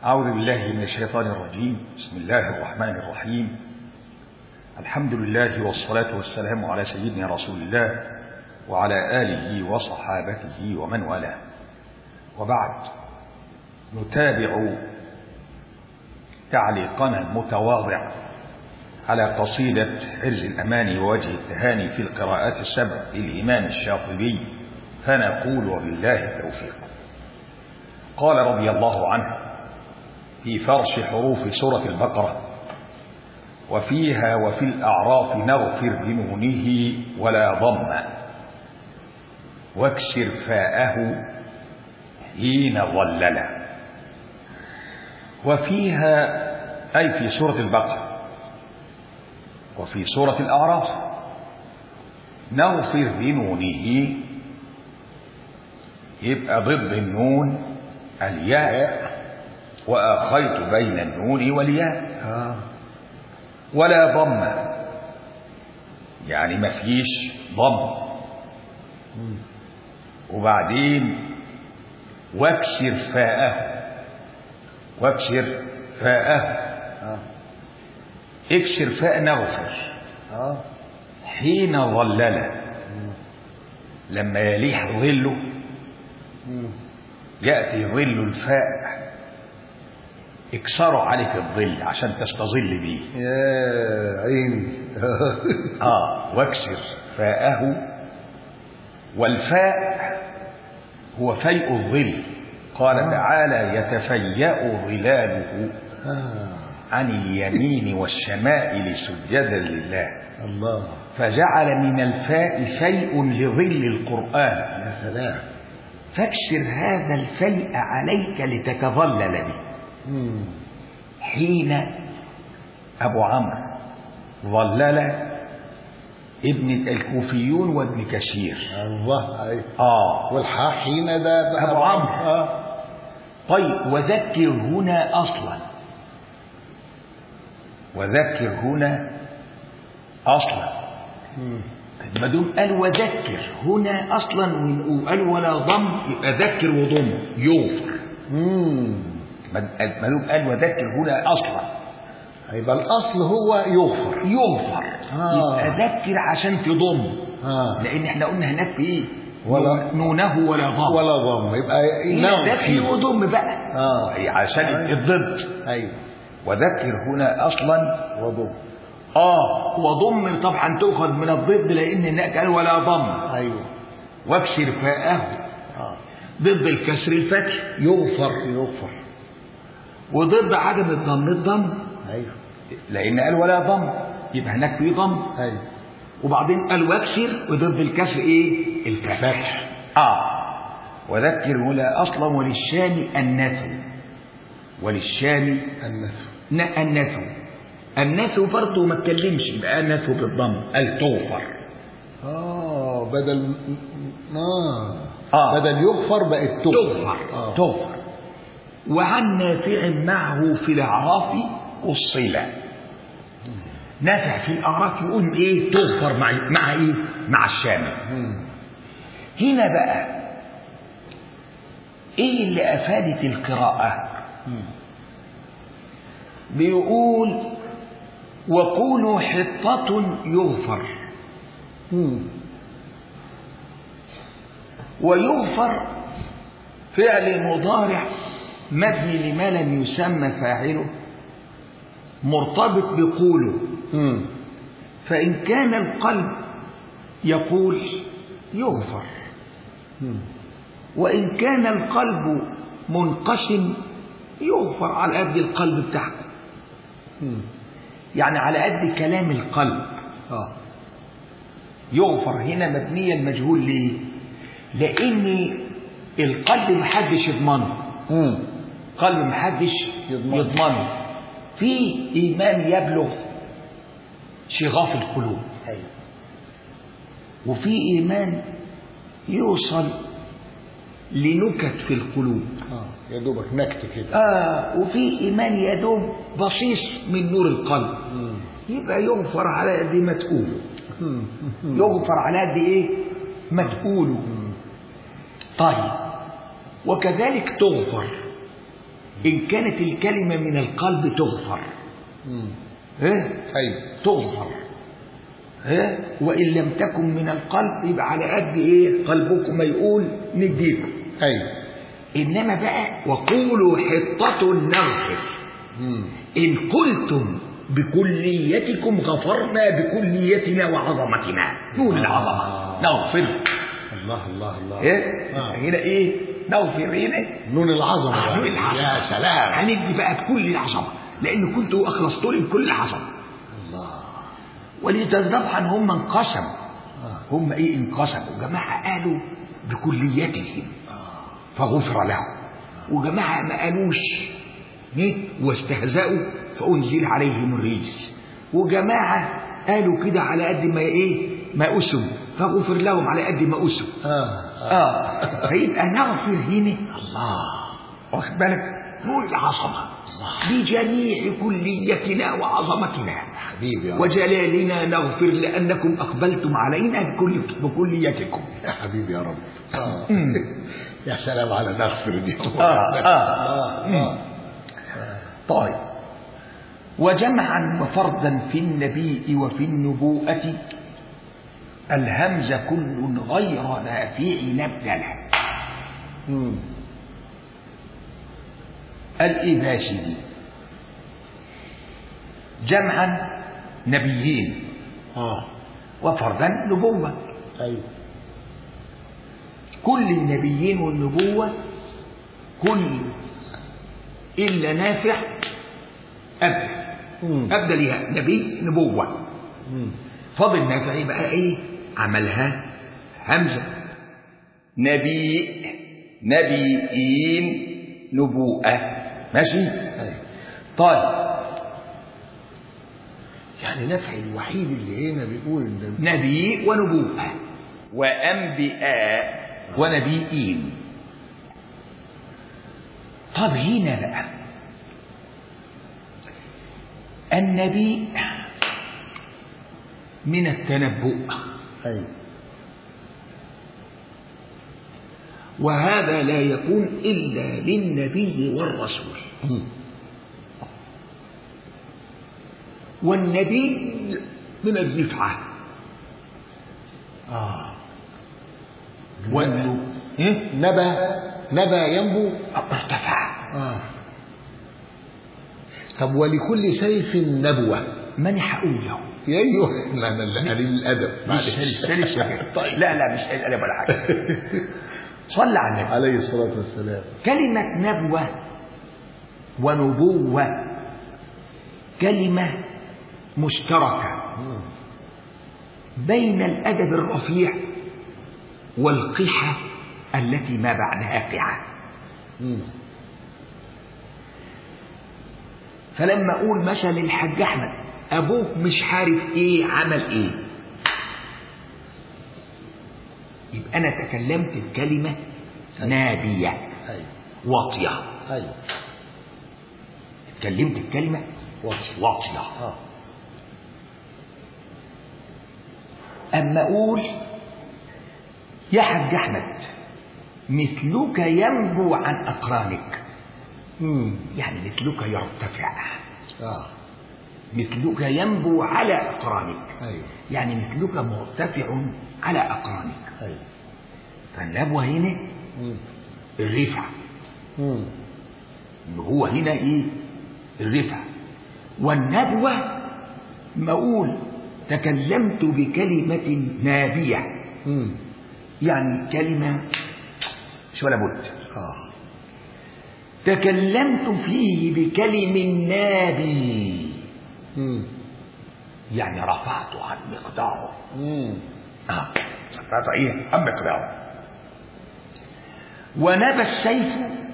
أعوذ بالله من الشيطان الرجيم بسم الله الرحمن الرحيم الحمد لله والصلاة والسلام على سيدنا رسول الله وعلى آله وصحابته ومن والاه وبعد نتابع تعليقنا المتواضع على قصيدة عرز الأمان ووجه التهاني في القراءات السبع للإمام الشاطبي فنقول وبالله التوفيق قال رضي الله عنه في فرش حروف سورة البقرة وفيها وفي الأعراف نغفر بنونه ولا ضم واكسر فاءه حين ظلل وفيها أي في سورة البقرة وفي سورة الأعراف نغفر بنونه يبقى ضد النون الياء وآخيت بين النون والياء ولا ضم يعني ما فيش ضم وبعدين واكسر فاءه واكسر فاءه اكسر فاء نغفر حين ظلل لما يليح ظله يأتي ظل الفاء اكسروا عليك الظل عشان تستظل به يا عيني اه واكسر فاءه والفاء هو فيء الظل قال تعالى يتفيأ ظلاله عن اليمين والشمائل سجدا لله الله فجعل من الفاء فيء لظل القرآن يا سلام فاكسر هذا الفيء عليك لتتظلل به مم. حين أبو عمرو ظلل ابن الكوفيون وابن كثير الله أي. آه والحاء حين ده بقى أبو عمرو. آه. طيب وذكر هنا أصلا وذكر هنا أصلا مم. ما دام قال وذكر هنا أصلا وقال ولا ضم يبقى ذكر وضم يغفر مم. ما ما دام قال وذكر هنا أصلا يبقى الأصل هو يغفر يغفر آه. يبقى ذكر عشان تضم آه. لأن احنا قلنا هناك في إيه ولا- نونه ولا ضم ولا ضم يبقى هنا نغفر. ذكر وضم بقى آه. عشان أيوة. الضد أيوه وذكر هنا أصلا وضم اه وضم طبعا تؤخذ من الضد لان هناك قال ولا ضم أيوه واكسر فاءه آه. ضد الكسر الفتح يغفر يغفر وضد عدم الضم الضم أيوه لان قال ولا ضم يبقى هناك في ضم أيوه وبعدين قال واكسر وضد الكسر ايه الفتح فتح اه وذكر ولا اصلا وللشام النثو وللشام النثو ن- النثو النثو برضه ما اتكلمش يبقى النثو بالضم قال توفر آه بدل آه آه. بدل يغفر بقت تغفر تغفر آه. تغفر وعن نافع معه في الأعراف الصلة نافع في الأعراف يقول إيه تغفر مع مع إيه مع الشامل مم. هنا بقى إيه اللي أفادت القراءة مم. بيقول وقولوا حطة يغفر مم. ويغفر فعل مضارع مبني لما لم يسمى فاعله مرتبط بقوله مم. فإن كان القلب يقول يغفر مم. وإن كان القلب منقسم يغفر على قد القلب بتاعه مم. يعني على قد كلام القلب آه يغفر هنا مبنية المجهول ليه لأن القلب محدش يضمنه مم. قلب محدش يضمنه. يضمنه في إيمان يبلغ شغاف القلوب أيوه وفي إيمان يوصل لنكت في القلوب آه يا دوبك نكت كده آه وفي إيمان يدوم بصيص من نور القلب مم. يبقى يغفر على قد ما تقوله مم. يغفر على قد إيه ما تقوله طيب وكذلك تغفر إن كانت الكلمة من القلب تغفر مم. إيه؟ أيوة تغفر إيه؟ وإن لم تكن من القلب يبقى على قد إيه قلبكم ما يقول نديكم أيوة إنما بقى وقولوا حطة نغفر مم. إن قلتم بكليتكم غفرنا بكليتنا وعظمتنا نقول العظمة آه. نغفر الله الله الله إيه؟ آه. هنا إيه؟ نغفر هنا نون العظمة آه، بقى. نقول العظمة يا سلام هندي بقى بكل العظمة لأن كنت أخلصت لي بكل العظمة الله ولذا طبعا هم انقسموا آه. هم ايه انقسموا جماعه قالوا بكليتهم فغفر لهم وجماعه ما قالوش إيه؟ واستهزأوا فأنزل عليهم الرجس وجماعه قالوا كده على قد ما ايه ما أسوا فغفر لهم على قد ما أسوا آه. اه فيبقى نغفر هنا الله واخد بالك نقول العظمه بجميع كليتنا وعظمتنا حبيبي يا رب وجلالنا نغفر لأنكم أقبلتم علينا بكل بكليتكم يا حبيبي يا رب آه. مم. يا سلام على نغفر دي آه، آه. آه. طيب وجمعا وفردا في النبي وفي النبوءة الهمز كل غير نافع نبدله مم. الإباشري جمعا نبيين آه. وفردا نبوة أيوة كل النبيين والنبوة كل إلا نافع أبدا مم. أبدا ليها نبي نبوة مم. فاضل نافع يبقى إيه عملها همزة نبي نبيين نبوءة ماشي أيوة طيب يعني نفع الوحيد اللي هنا بيقول ان نبي ونبوءة وأنبياء ونبيين طب هنا بقى النبي من التنبؤ ايوه وهذا لا يكون إلا للنبي والرسول مم. والنبي من الرفعة اه والنبو إيه؟ نبى نبى ينبو ارتفع اه طب ولكل سيف نبوة منح أوله يا ايوه لا لا لا قليل الادب مش معلش سلسلة طيب لا لا مش قلب ولا حاجة صلى على النبي عليه الصلاة والسلام كلمة نبوة ونبوة كلمة مشتركة مم. بين الأدب الرفيع والقحة التي ما بعدها قحة مم. فلما أقول مثلا الحاج أحمد أبوك مش عارف إيه عمل إيه يبقى أنا تكلمت بكلمة نابية ايوه واطية ايوه اتكلمت بكلمة واطي واطية اه أما أقول يا حاج أحمد مثلك ينبو عن أقرانك مم. يعني مثلك يرتفع اه مثلك ينبو على أقرانك ايوه يعني مثلك مرتفع على أقرانك ايوه فالنبوة هنا مم. الرفع مم. هو هنا إيه الرفع والنبوة ما أقول تكلمت بكلمة نابية مم. يعني كلمة مش ولا بد اه تكلمت فيه بكلم نابي مم. يعني رفعت عن مقداره مم. آه. رفعت ايه عن مقداره ونبى السيف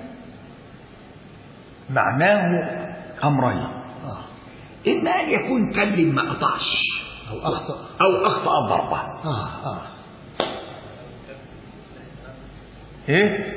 معناه امرين اه اما ان يكون كلم ما قطعش او اخطا او اخطا الضربه اه اه ايه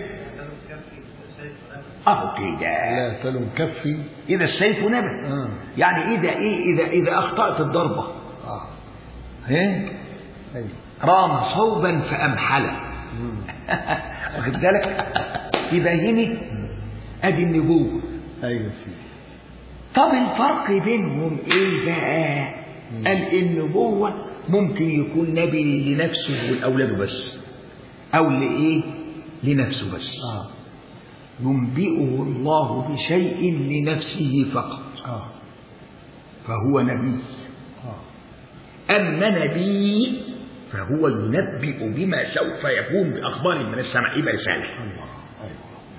اهو كده لا تلم كفي اذا السيف نبى اه يعني اذا ايه اذا اذا اخطات الضربه اه ايه ايوه رام صوبا فامحله مم. واخد بالك يبقى هنا ادي النبوه ايوه سيدي طب الفرق بينهم ايه بقى قال النبوة ممكن يكون نبي لنفسه ولأولاده بس أو لإيه لنفسه بس اه ينبئه الله بشيء لنفسه فقط اه فهو نبي اه أما نبي فهو ينبئ بما سوف يكون بأخبار من السماء يبقى رسالة الله ايوه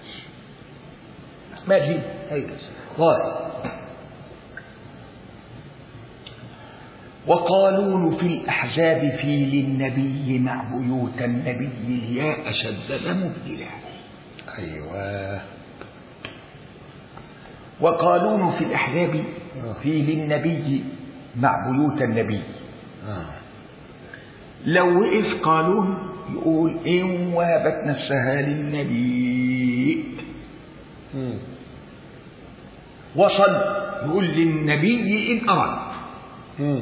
ماشي ايوه سيدي طيب وقالون في الأحزاب في للنبي مع بيوت النبي يا أشد مبدلا ايوه وقالون في الأحزاب في للنبي مع بيوت النبي اه لو وقف قالون يقول إن وهبت نفسها للنبي مم. وصل يقول للنبي إن أراد مم.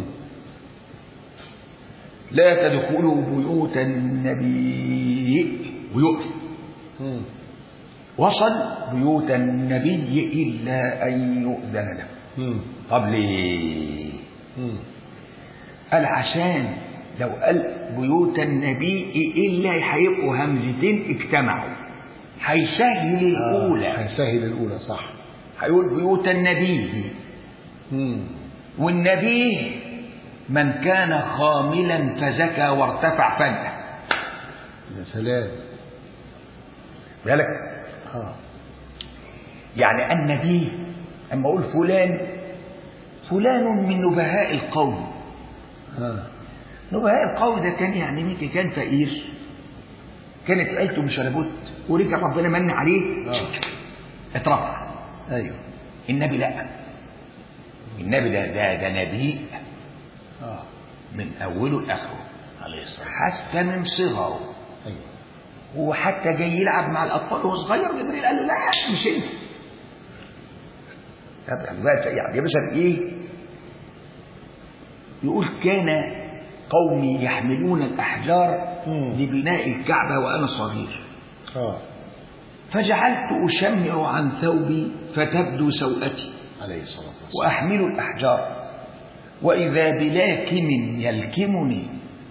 لا تدخلوا بيوت النبي ويقف مم. وصل بيوت النبي إلا أن يؤذن له مم. طب ليه مم. قال عشان لو قال بيوت النبي إلا هيبقوا همزتين اجتمعوا هيسهل الأولى هيسهل الاولى صح هيقول بيوت النبي مم. والنبي من كان خاملا فزكى وارتفع فجأة يا سلام بالك اه يعني النبي أما أقول فلان فلان من نبهاء القوم اه نبهاء القوم ده كان يعني ميكي كان فقير كانت عيلته مش ولا بد ورجع ربنا من عليه اه اترفع ايوه النبي لا النبي ده ده, ده نبي اه من اوله لاخره عليه الصلاه حتى من صغره ايوه وحتى جاي يلعب مع الاطفال وهو صغير جبريل قال له لا مش انت طب بقى يعني مثلا ايه يقول كان قومي يحملون الاحجار مم. لبناء الكعبه وانا صغير اه فجعلت اشمع عن ثوبي فتبدو سوءتي عليه الصلاه والسلام واحمل الاحجار واذا بلاكم يلكمني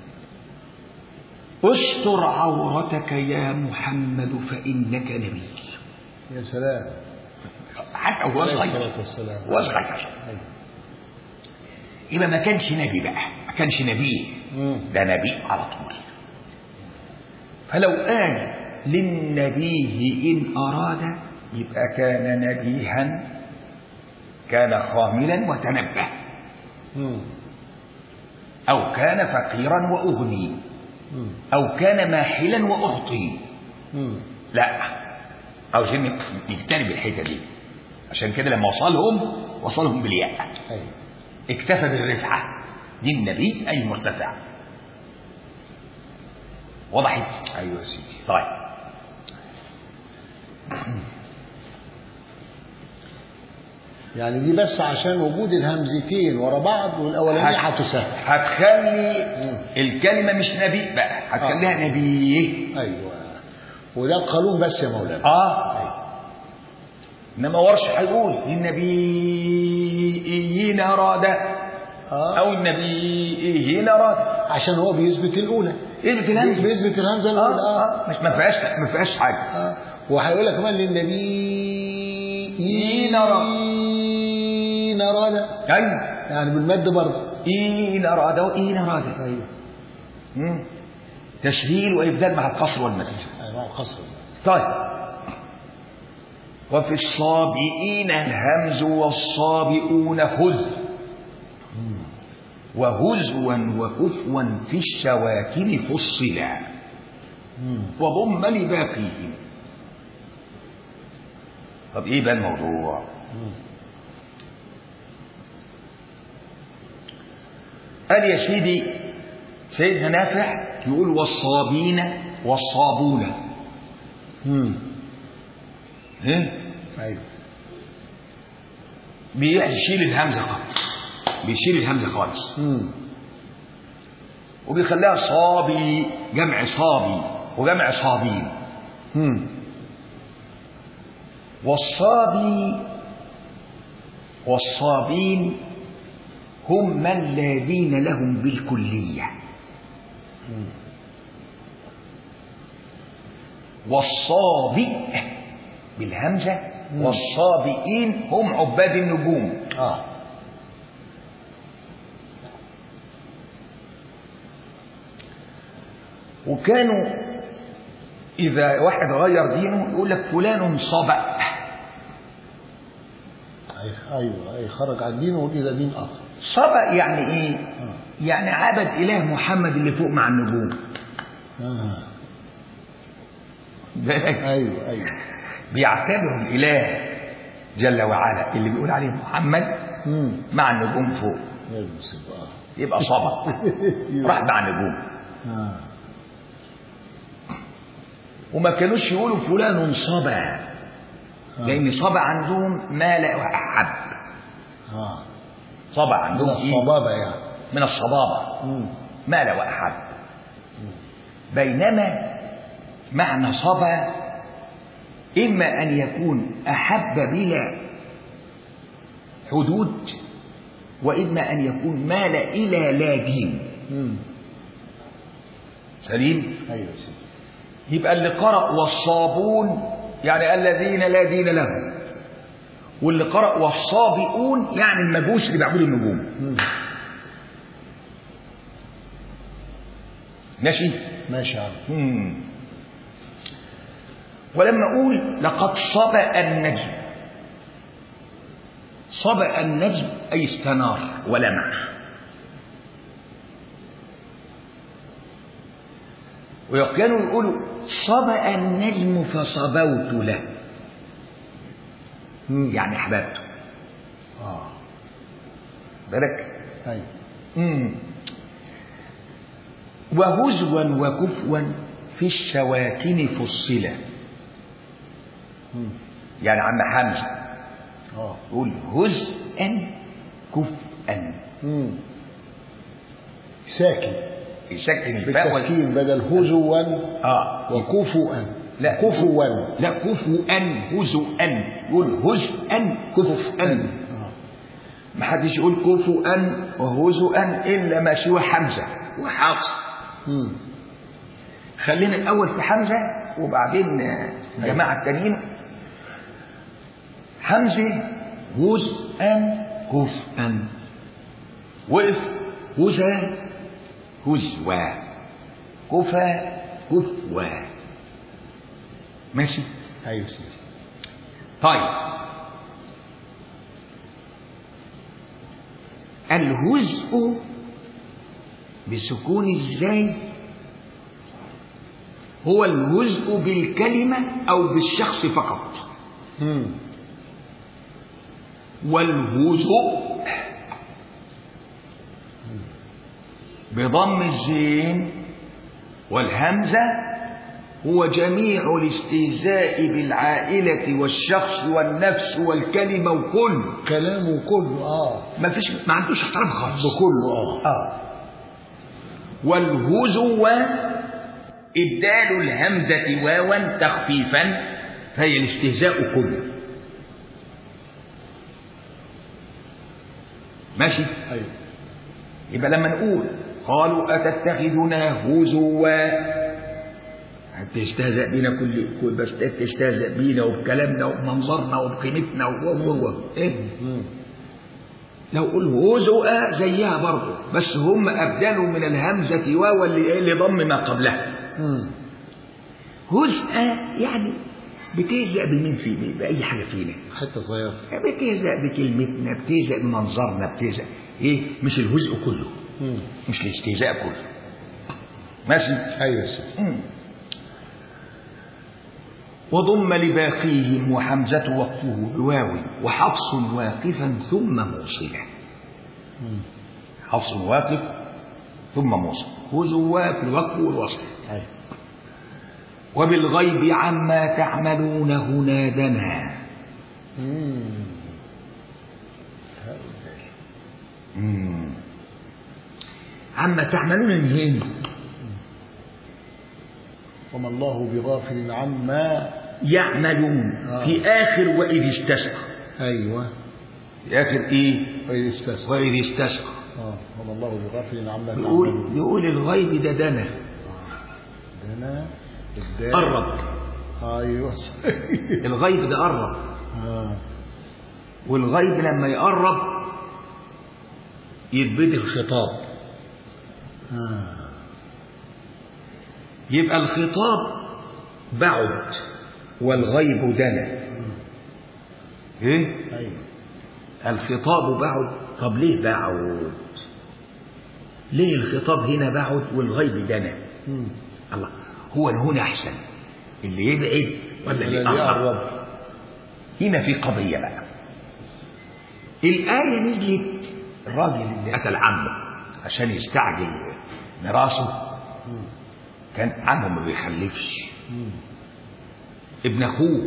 استر عورتك يا محمد فانك نبي يا سلام حتى وهو عليه صغير الصلاه والسلام وهو صغير ايوه يبقى ما كانش نبي بقى ما كانش نبي مم. ده نبي على طول فلو قال للنبي إن أراد يبقى كان نبيها كان خاملا وتنبه مم. أو كان فقيرا وأغني مم. أو كان ماحلا وأعطي مم. لا عاوزين نجتنب الحته دي عشان كده لما وصلهم وصلهم بالياء ايوه اكتفى بالرفعه دي النبي اي مرتفع وضحت ايوه يا سيدي طيب يعني دي بس عشان وجود الهمزتين ورا بعض والاولانيه هت- هتسهل هتخلي مم. الكلمه مش نبي بقى هتخليها نبي ايوه وده القانون بس يا مولانا اه انما ورش هيقول للنبيين اراد اه او النبيين اراد عشان هو بيثبت الاولى ايه الكلام ده؟ بيثبت الهمزه اه الاولى اه اه مش ما فيهاش ما فيهاش حاجه اه وهيقول لك كمان للنبي إين أراد. إين أراد ايوه يعني بالمد برضه إن أراد وإن أراد ايوه مم. تسهيل وإبدال مع القصر والمد ايوه القصر طيب وفي الصابئين الهمز والصابئون خذ وهزوا وكفوا في الشواكل فصلا مم. وضم لباقيهم طب ايه بقى الموضوع مم. قال يا سيدي سيدنا نافع يقول والصابين والصابون مم. ايه ايوه بيشيل الهمزه خالص بيشيل الهمزه خالص مم. وبيخليها صابي جمع صابي وجمع صابين مم. والصابي والصابين هم من لا دين لهم بالكلية والصابئ بالهمزة والصابئين هم عباد النجوم اه وكانوا إذا واحد غير دينه يقول لك فلان صبأ أي- ايوه اي خرج عن دينه الى دين اخر صبأ يعني إيه؟ آه. يعني عبد إله محمد اللي فوق مع النجوم آه. بالك؟ ايوه ايوه بيعتبر الإله جل وعلا اللي بيقول عليه محمد امم مع النجوم فوق يا المصيبه اه يبقى صبأ راح مع النجوم آه. وما كانوش يقولوا فلان صبا آه. لأن صبا عندهم ما لا أحب اه صبا من عندهم إيه؟ الصبابه يعني من الصبابة مم. ما لا وأحب بينما معنى صبا إما أن يكون أحب بلا حدود وإما أن يكون مال إلى لا دين مم. سليم ايوه يا سيدي يبقى اللي قرأ والصابون يعني الذين لا دين لهم واللي قرأ والصابئون يعني المجوس اللي بيعبدوا النجوم مم. ماشي ماشي يا عم مم. ولما أقول لقد صبأ النجم صبأ النجم أي استنار ولمع وكانوا يقولوا صبأ النجم فصبوت له مم. يعني أحببته اه بالك ايوه مم. وهزوا وكفوا في الشواتن فصلا مم. يعني عم حمزة اه يقول هزءا كفءا مم. ساكن يسكن الباء وال- بالتسكين بدل هزوا اه وكفوا لا كفوا لا كفوا هزؤا يقول هزءا كفءا آه. ما حدش يقول كفوا وهزؤا الا ما سوى حمزه وحفص مم. خلينا الاول في حمزه وبعدين آه، الجماعه التانيين حمزه هزءا كفءا وقف هزا هزوا كفى كفوا ماشي ايوه يا سيدي طيب الهزء بسكون الزاي هو الهزء بالكلمة أو بالشخص فقط مم. والهزء بضم الزين والهمزة هو جميع الاستهزاء بالعائلة والشخص والنفس والكلمة وكل كلامه كله اه ما فيش ما عندوش احترام خالص بكله اه اه والهزو إبدال الهمزة واوا تخفيفا فهي الاستهزاء كله ماشي ايوه يبقى لما نقول قالوا أتتخذنا هزوا تستهزأ بينا كل كل بس تستهزأ بينا وبكلامنا وبمنظرنا وبقيمتنا و و و إيه؟ مم. لو قول هزؤا زيها برضه بس هم أبدلوا من الهمزة واو اللي لضم ما قبلها مم. هزءا يعني بتهزأ بمين فينا بأي حاجة فينا حته صغيره بتهزأ بكلمتنا بتهزأ بمنظرنا بتهزأ إيه مش الهزء كله مم. مش الاستهزاء كله ماشي ايوه يا سيدي مم. وضم لباقيهم وحمزة وقفه بواو وحفص واقفا ثم موصلا مم. حفص واقف ثم موصل هزوا في الوقف والوصل ايوه وبالغيب عما تعملونه نادنا مم. مم. عما تعملون منين وما الله بغافل عما يعملون آه. في آخر وإذ استسقى ايوه في آخر إيه غير استسقى غير استسقى اه وما الله بغافل عما يقول تعملون يقول الغيب ده دنا دنا الدال قرب ايوه الغيب ده قرب اه والغيب لما يقرب يتبدل خطاب اه يبقى الخطاب بعد والغيب دنا ايه ايوه الخطاب بعد طب ليه بعد ليه الخطاب هنا بعد والغيب دنا مم. الله هو هنا احسن اللي يبعد ولا اللي الذي يقرب قرب هنا في قضيه بقى الايه نزلت الراجل اللي قتل عمه عشان يستعجل ميراثه مم. كان عمه ما بيخلفش مم. ابن اخوه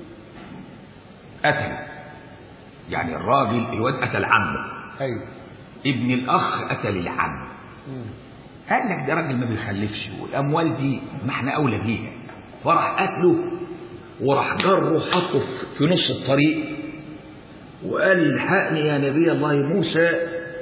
قتل يعني الراجل الواد قتل عمه ايوه ابن الاخ قتل العم مم. قال لك ده راجل ما بيخلفش والاموال دي ما احنا اولى بيها فراح قتله وراح جره حطه في- في نص الطريق وقال الحقني يا نبي الله موسى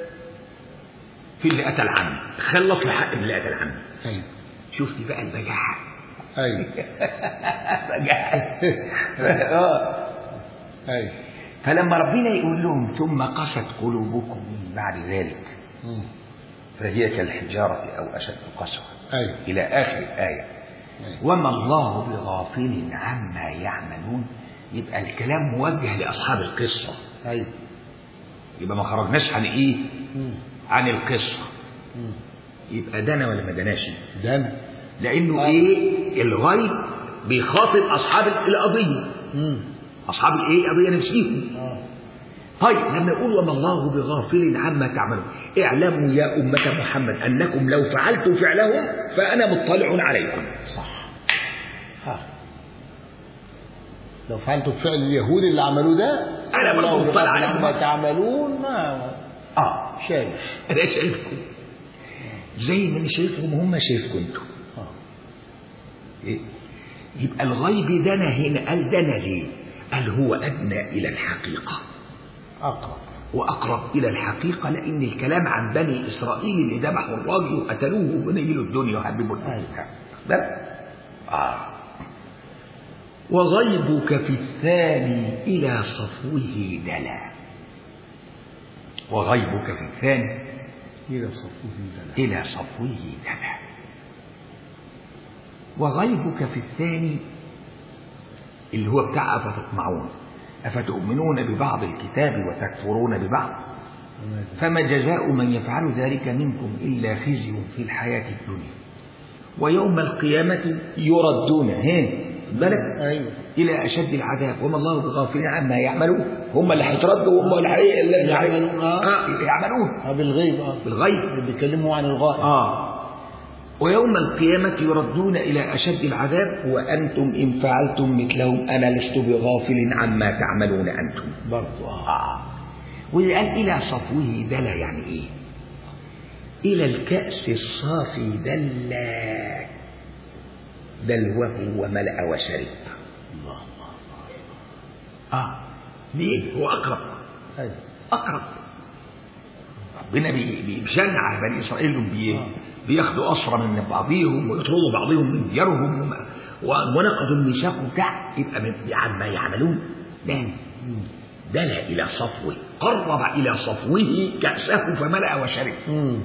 في اللي قتل عمي خلص لي حق اللي قتل عمي ايوه شوف لي بقى البجاحه ايوه بجاحه آه. ايوه فلما ربنا يقول لهم ثم قست قلوبكم من بعد ذلك مم. فهي كالحجارة أو أشد قسوة ايوه إلى آخر الآية أيوة. وما الله بغافل عما يعملون يبقى الكلام موجه لأصحاب القصة ايوه يبقى ما خرجناش عن إيه مم. عن القصة مم. يبقى دنا ولا ما دناش دنا لأنه آه. إيه الغيب بيخاطب أصحاب القضية مم. أصحاب الإيه القضية نفسهم اه طيب لما يقول وما الله بغافل عما تعملون اعلموا يا أمة محمد أنكم لو فعلتم فعلهم فأنا مطلع عليكم صح ها لو فعلتوا فعل اليهود اللي عملوه ده أنا برضه الله مطلع بغافل عليكم. عما تعملون ما آه شايف أنا شايفكم زي ما أنا شايفهم هم شايفكم أنتم اه إيه؟ يبقى الغيب دنا هنا قال دنا ليه؟ قال هو أدنى إلى الحقيقة اقرب وأقرب إلى الحقيقة لأن الكلام عن بني إسرائيل اللي ذبحوا الراجل وقتلوه ونيلوا الدنيا وهببوا الدنيا بس آه وغيبك في الثاني إلى صفوه دلا وغيبك في الثاني الى صفوه دنا إلى صفوه دلا وغيبك في الثاني اللي هو بتاع أفتطمعون أفتؤمنون ببعض الكتاب وتكفرون ببعض وما يدري. فما جزاء من يفعل ذلك منكم إلا خزي في الحياة الدنيا ويوم القيامة يردون هين بالك ايوه إلى أشد العذاب وما الله بغافل عما يعملون هم اللي هيتردوا وهم اللي هي- اللي يعملون، آه. آه يعملون اه بالغيب اه بالغيب اللي بيتكلموا عن الغائب آه ويوم القيامة يردون إلى أشد العذاب وأنتم إن فعلتم مثلهم أنا لست بغافل عما تعملون أنتم برضه اه آه واللي قال إلى صفوه دلا يعني إيه؟ إلى الكأس الصافي دلا دلوه وملأ وشرب الله آه ليه؟ هو أقرب ايوه أقرب ربنا بي- بي- بيشنع بني إسرائيل إنهم بي بياخدوا أسرى من بعضهم ويطردوا بعضهم من ديارهم وما- و- ونقضوا الميثاق بتاع يبقى من عما يعملون لا دنا إلى صفوه قرب إلى صفوه كأسه فملأ وشرب امم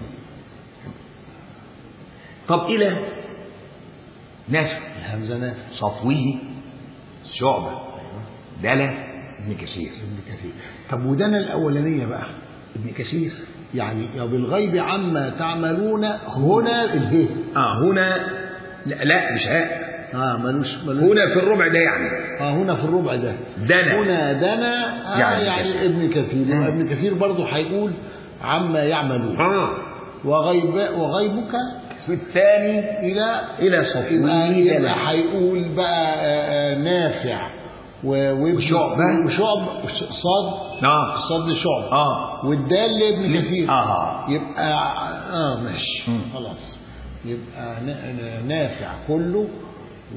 طب إلى نافع الهمزه نافع صفوه شعبة دلا ابن كثير ابن كثير طب ودنا الاولانيه بقى ابن كثير يعني يا بالغيب عما تعملون هنا الهي اه هنا لا, لا مش ها اه ملوش ملوش هنا في الربع ده يعني اه هنا في الربع ده دنا. هنا دنا آه يعني يعني, كثير. يعني ابن كثير مم. ابن كثير برضه هيقول عما يعملون اه وغيب وغيبك في الثاني الى إلى صفوه يبقى, يبقى دلا هيقول بقى آه، آه، نافع و- وابن- وشعبة. وشعب وش- صاد اه صاد شعب اه والدال لابن كثير اه يبقى اه ماشي مم. خلاص يبقى نا- نا- نافع كله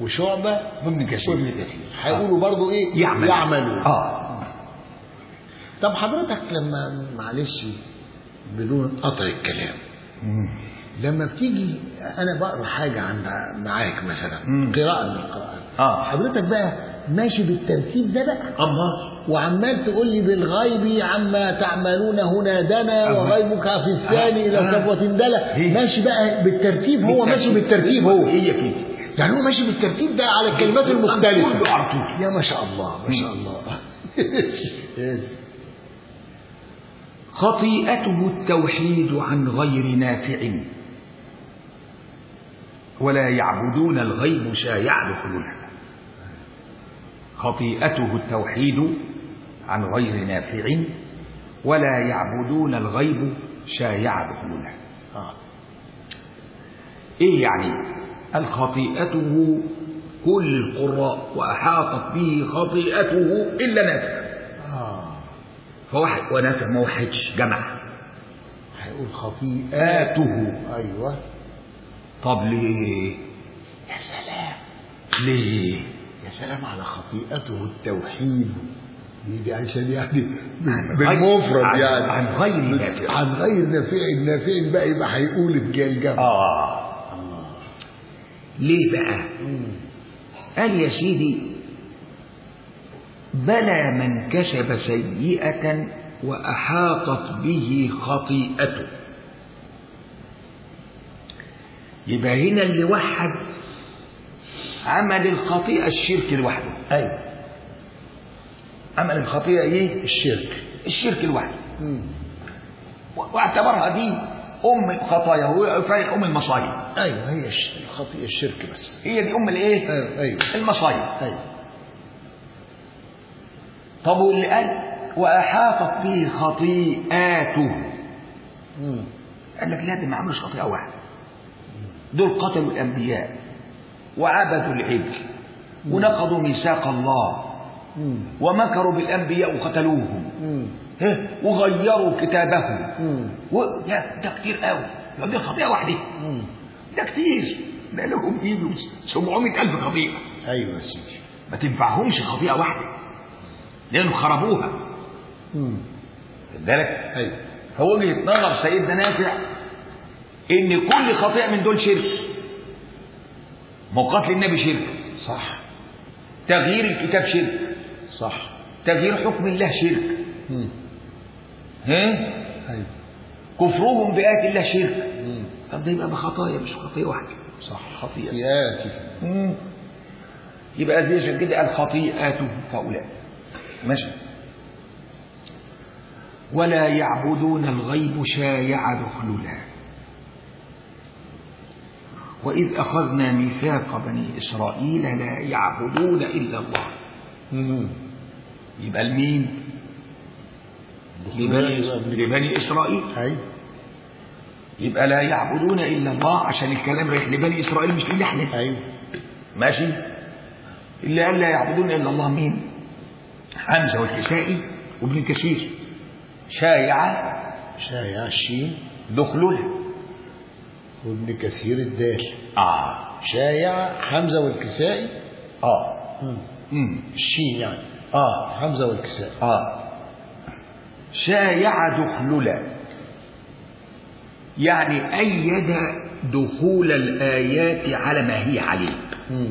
وشعبة وابن كثير وابن كثير هيقولوا برضو ايه يعمل يعملون اه طب حضرتك لما معلش بدون قطع الكلام لما بتيجي انا بقرا حاجه عند معاك مثلا مم. قراءه من القران آه. حضرتك بقى ماشي بالترتيب ده بقى الله وعمال تقول لي بالغيب عما تعملون هنا دنا أه. وغيبك في الثاني أه. الى أه. صفوه دلا هي. ماشي بقى بالترتيب هو ماشي بالترتيب هو هي كده يعني هو ماشي بالترتيب ده على الكلمات المختلفه كله على طول. يا ما شاء الله ما شاء الله يس. خطيئته التوحيد عن غير نافع ولا يعبدون الغيب شايع دخولها خطيئته التوحيد عن غير نافع ولا يعبدون الغيب شايع دخولها آه. ايه يعني الخطيئته كل القراء واحاطت به خطيئته الا نافع آه. فواحد ونافع ما وحدش جمع هيقول خطيئاته ايوه طب ليه يا سلام ليه يا سلام على خطيئته التوحيد دي دي عشان يعني عن غير- بالمفرد عن- يعني عن غير نافع. عن غير نافع النافع بقى يبقى هيقول الجمع اه ليه بقى قال يا سيدي بلى من كسب سيئة وأحاطت به خطيئته يبقى هنا اللي وحد عمل الخطيئة الشرك لوحده ايوه عمل الخطيئة ايه؟ الشرك الشرك لوحده مم. واعتبرها دي أم الخطايا وفعل أم المصايب ايوه هي الش- الخطيئه الشرك بس هي دي أم الإيه؟ ايوه ايوه المصايب ايوه طب واللي قال وأحاطت به خطيئاته مم. قال لك لا ده ما عملوش خطيئة واحدة دول قتلوا الأنبياء وعبدوا العجل ونقضوا ميثاق الله مم. ومكروا بالأنبياء وقتلوهم مم. ها؟ وغيروا كتابهم مم. و... لا ده كتير قوي ده دي خطيئة واحدة مم. ده كتير ده لهم يجوا 700 ألف خطيئة ايوه يا سيدي ما تنفعهمش خطيئة واحدة لأنهم خربوها مم. خد بالك ايوه فوجهة نظر سيدنا نافع إن كل خطيئة من دول شرك ما هو قتل النبي شرك صح تغيير الكتاب شرك صح تغيير حكم الله شرك مم. ها ايوه كفرهم بآيات الله شرك مم. طب ده يبقى بخطايا مش خطيئة واحدة صح خطيئة خطيئاتي مم. يبقى زي عشان كده قال خطيئاته هؤلاء ماشي ولا يعبدون الغيب شايع دخللا وإذ أخذنا ميثاق بني إسرائيل لا يعبدون إلا الله مم. يبقى المين لبني, لبني إسرائيل ايوه يبقى لا يعبدون إلا الله عشان الكلام رايح لبني إسرائيل مش لنا احنا ايوه ماشي اللي قال لا يعبدون الا الله مين حمزه والكسائي وابن كثير شايعه شايع الشين دخلها وابن كثير الدال اه شايع حمزه والكسائي اه مم. امم الشين يعني اه حمزه والكسائي اه شايع دخللا يعني أيد دخول الآيات على ما هي عليه مم.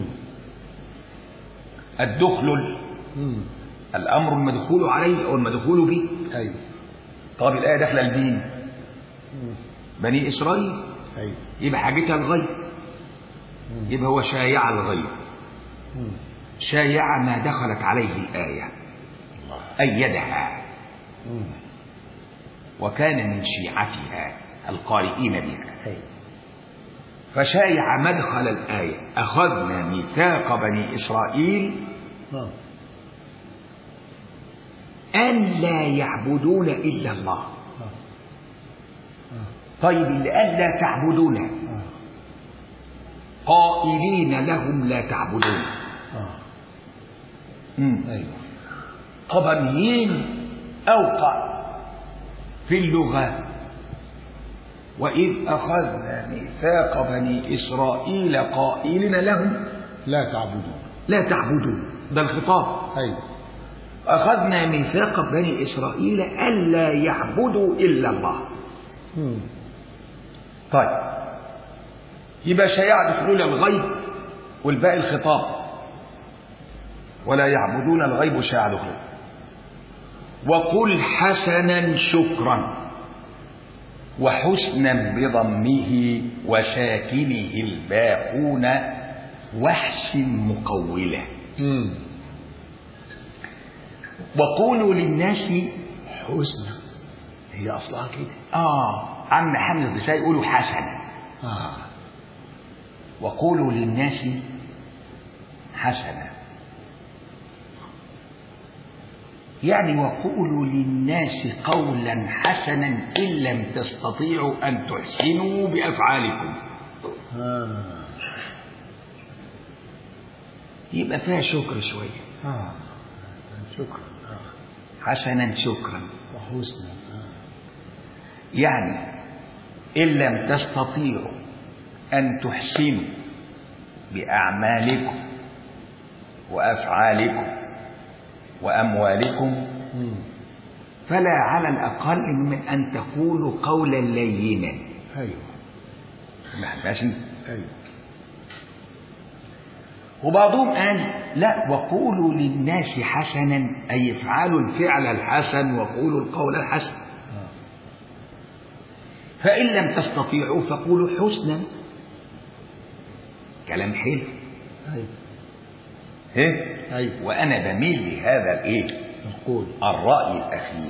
الدخل مم. الأمر المدخول عليه أو المدخول به ايوه طب الآية داخلة لمين؟ مم. بني إسرائيل ايوه يبقى حاجتها الغيب مم. يبقى هو شايع الغيب مم. شايع ما دخلت عليه الآية أيدها مم. وكان من شيعتها القارئين بها ايوه فشايع مدخل الآية أخذنا ميثاق بني إسرائيل آه. أن لا يعبدون إلا الله آه. طيب اللي قال لا تعبدون آه. قائلين لهم لا تعبدون آه. مم. ايوه طبعا مين أوقع في اللغة وإذ أخذنا ميثاق بني إسرائيل قائلين لهم لا تعبدون لا تعبدون ده الخطاب ايوه أخذنا ميثاق بني إسرائيل ألا يعبدوا إلا الله مم. طيب يبقى شيع دخول الغيب والباقي الخطاب ولا يعبدون الغيب شيع دخول وقل حسنا شكرا وحسنا بضمه وساكنه الباقون وحش مقولة مم. وقولوا للناس حسنى هي اصلها كده آه عم حمد البسائي يقولوا حسنا اه وقولوا للناس حسنا يعني وقولوا للناس قولا حسنا إن لم تستطيعوا أن تحسنوا بأفعالكم اه يبقى فيها شكر شوية اه شكرا آه. حسنا شكرا وحسنى آه. يعني إن لم تستطيعوا أن تحسنوا بأعمالكم وأفعالكم وأموالكم مم. فلا على الأقل من أن تقولوا قولا لينا ايوه ماشي ايوه وبعضهم قال لا وقولوا للناس حسنا أي افعلوا الفعل الحسن وقولوا القول الحسن آه. فإن لم تستطيعوا فقولوا حسنا كلام حلو ايوه ايه ايوه وانا بميل لهذا الايه نقول الراي الاخير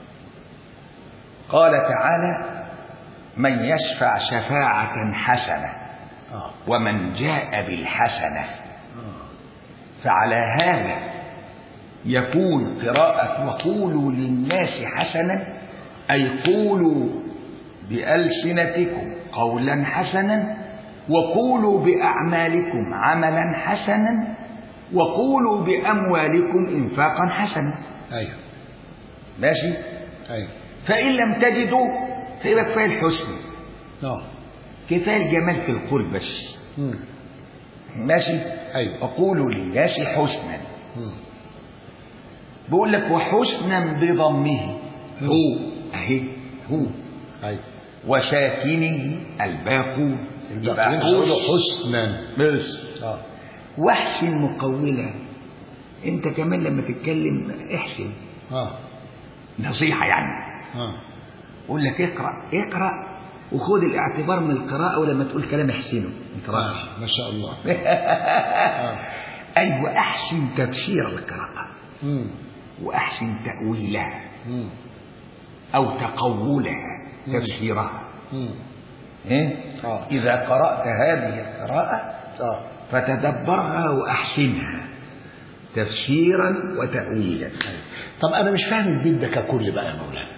قال تعالى من يشفع شفاعه حسنه اه ومن جاء بالحسنه اه فعلى هذا يكون قراءة وقولوا للناس حسنا أي قولوا بألسنتكم قولا حسنا وقولوا بأعمالكم عملا حسنا وقولوا بأموالكم إنفاقا حسنا ايوه ماشي ايوه فإن لم تجدوا فيبقى كفاية الحسن اه كفاية الجمال في القول بس مم. ماشي ايوه وقولوا للناس حسنا مم. بقول لك وحسنا بضمه هو أهي هو ايوه وساكنه الباقون الباقيين هيقولوا حسنا بس اه واحسن مقولة انت كمان لما تتكلم احسن اه نصيحة يعني اه اقول لك اقرأ اقرأ وخد الاعتبار من القراءة ولما تقول كلام احسنه انت راجل آه. ما شاء الله آه. ايوه احسن تفسير القراءة مم. واحسن تأويلها مم. او تقولها مم. تفسيرها مم. إيه؟ آه. إذا قرأت هذه القراءة اه فتدبرها واحسنها تفسيرا وتأويلا طب انا مش فاهم البيت ده ككل بقى يا مولانا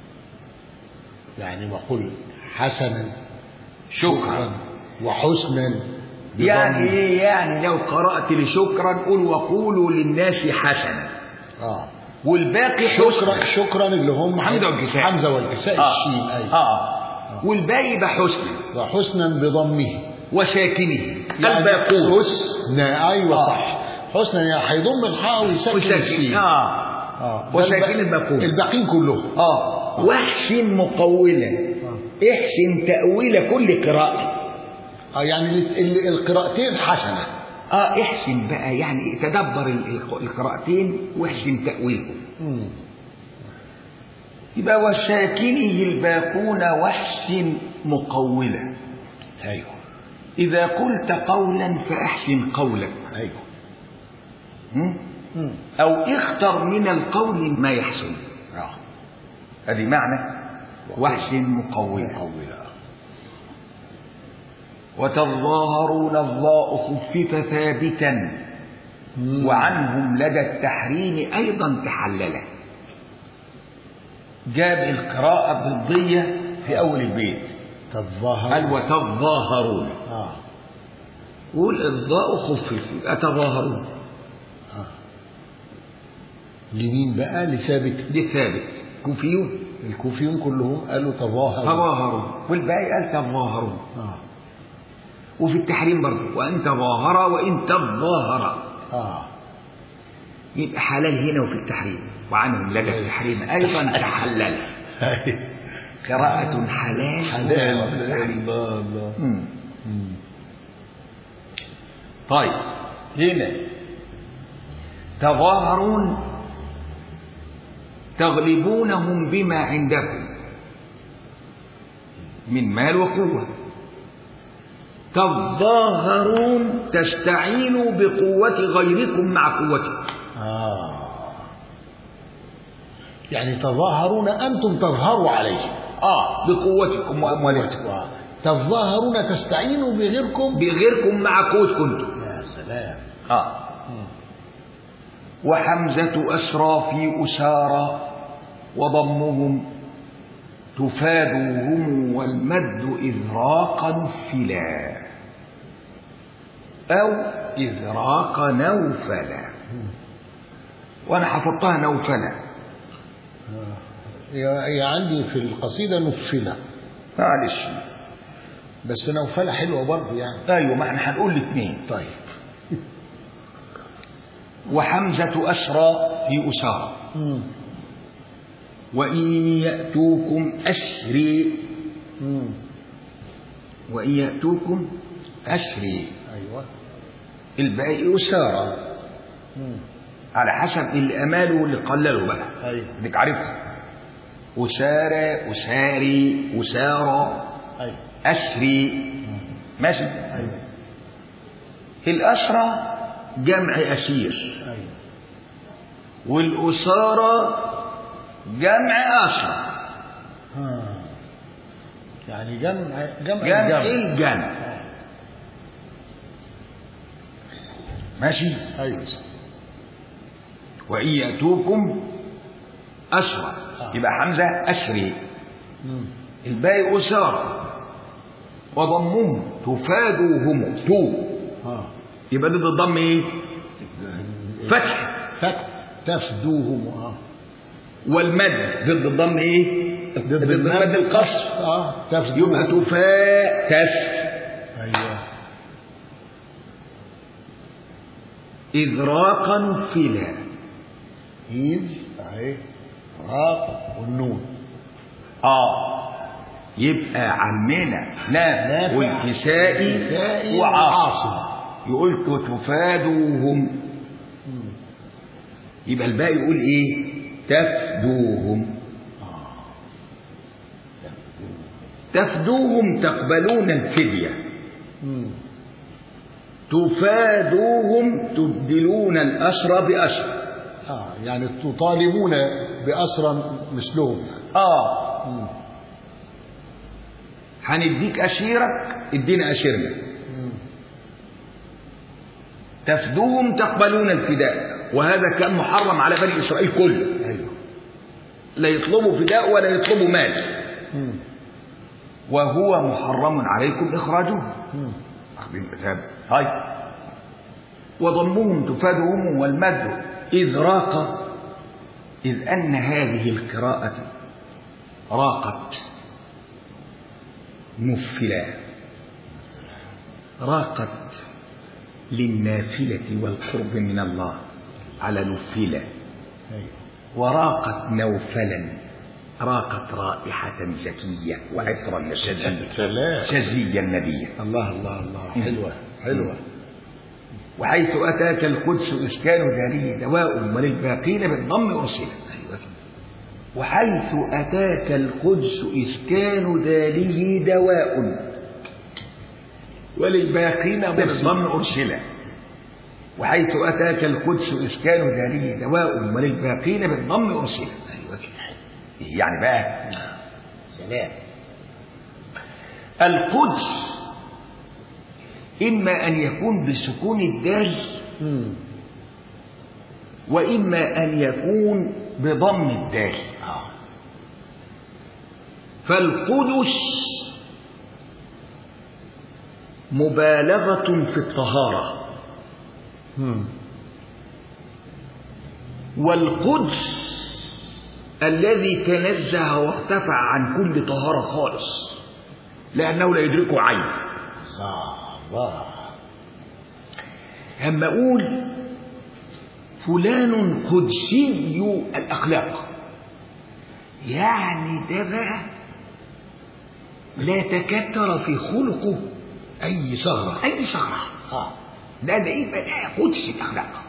يعني وقل حسنا شكرا وحسنا يعني بضم- ايه يعني لو قرأت لشكرا قل وقولوا للناس حسنا اه والباقي شكرا حسنا شكرا اللي هم حمزة والكساء. حمزه والكساء آه. الشين ايوه اه والباقي يبقى حسنا وحسنا بضمه وساكنه يعني الباقون حسنا ايوه آه. صح حسنا يعني هيضم الحاء ويسكن وساكن الشين اه اه وساكن الب- الباقون. الباقين كلهم اه واحسن مقولا احسن تأويل كل قراءة اه يعني ال- ال- القراءتين حسنه اه احسن بقى يعني تدبر ال- ال- القراءتين واحسن تأويلهم مم. يبقى وساكنه الباقون واحسن مقولا ايوه إذا قلت قولا فأحسن قولك ايوه م? مم. أو اختر من القول ما يحسن اه هذه معنى واحسن مقولا مقولا وتظاهرون الضاء خفف ثابتا مم. وعنهم لدى التحريم أيضا تحللا جاب القراءة الضدية في أول البيت تظاهر قال وتظاهرون اه قول الضاء خفف يبقى تظاهرون اه لمين بقى لثابت دي ثابت كوفيون الكوفيون كلهم قالوا تظاهر تظاهرون والباقي قال تظاهرون اه وفي التحريم برضه وأن تظاهر وإن تظاهر اه يبقى حلال هنا وفي التحريم وعنهم لدى التحريم أيضا تحلل قراءة حلال حلال وفي التحريم. الله الله مم. مم. طيب هنا تظاهرون تغلبونهم بما عندكم من مال وقوة تظاهرون تستعينوا بقوة غيركم مع قوتكم آه يعني تظاهرون أنتم تظهروا عليهم آه بقوتكم وأموالكم آه. تظاهرون تستعينوا بغيركم بغيركم مع قوتكم انتم يا سلام آه وحمزة أسرى في أسارى وضمهم تفادوهم والمد إذراق نفلا أو إذراق نوفلا وأنا حفظتها نوفلا هي هي عندي في القصيدة نفلة معلش بس نوفلة حلوة برضه يعني أيوة ما احنا هنقول الاثنين طيب وحمزة أسرى في أسارى مم. وإن يأتوكم أسري مم. وإن يأتوكم أسري أيوة الباقي أسارى مم. على حسب اللي أماله واللي قلله بقى أيوة بدك عارفها أسارى أساري أسارى أيوة أسري ماشي أيوة الأسرى جمع أسير أيوة والأسارى جمع أسرى آه. يعني جمع جمع جمع الجمع. الجمع ماشي أيوة وإن يأتوكم أسرى آه. يبقى حمزة أسري مم. الباقي أسارى وضمهم تفادوهم تو آه. يبقى ضد الضم ايه؟ فتح فتح تفدوهم آه. والمد ضد الضم ايه؟ ضد المد القصر اه تفدوهم يبقى تفا تف ايوه إذراقا نفلا إذ أهي راق والنون اه يبقى عمنا نافع نافع والكسائي والكسائي وعاصم وعاصم. يقول تفادوهم يبقى الباقي يقول ايه تفدوهم تفدوهم تقبلون الفدية مم. تفادوهم تبدلون الأسرى بأسرى اه يعني تطالبون بأسرى مثلهم يعني. اه مم. هنديك أشيرك ادينا أشيرنا مم. تفدوهم تقبلون الفداء وهذا كان محرم على بني إسرائيل كله ايوه لا يطلبوا فداء ولا يطلبوا مال مم. وهو محرم عليكم إخراجه مم. أخذين الكتاب طيب وضمهم تفادهم والمد إذ راق إذ أن هذه القراءة راقت مفلا راقت للنافلة والقرب من الله على نفلة ايوه وراقت نوفلا راقت رائحة زكية وعطرا شزيا سلام شزيا نبيا الله الله الله حلوة حلوة وحيث أتاك القدس إسكان داره دواء وللباقين بالضم أرسل ايوه وحيث أتاك القدس إسكان داره دواء وللباقين بالضم أرسل وحيث أتاك القدس إسكان داره دواء وللباقين بالضم أرسل ايوه كده إيه يعني بقى سلام القدس إما أن يكون بسكون الدال مم. وإما أن يكون بضم الدال اه فالقدس مبالغة في الطهارة مم. والقدس الذي تنزه وارتفع عن كل طهارة خالص لأنه لا يدركه عين الله الله أما أقول فلان قدسي الأخلاق يعني ده بقى لا تكتر في خلقه أي ثغرة أي ثغرة آه. ده ده يبقى ده قدسي الأخلاق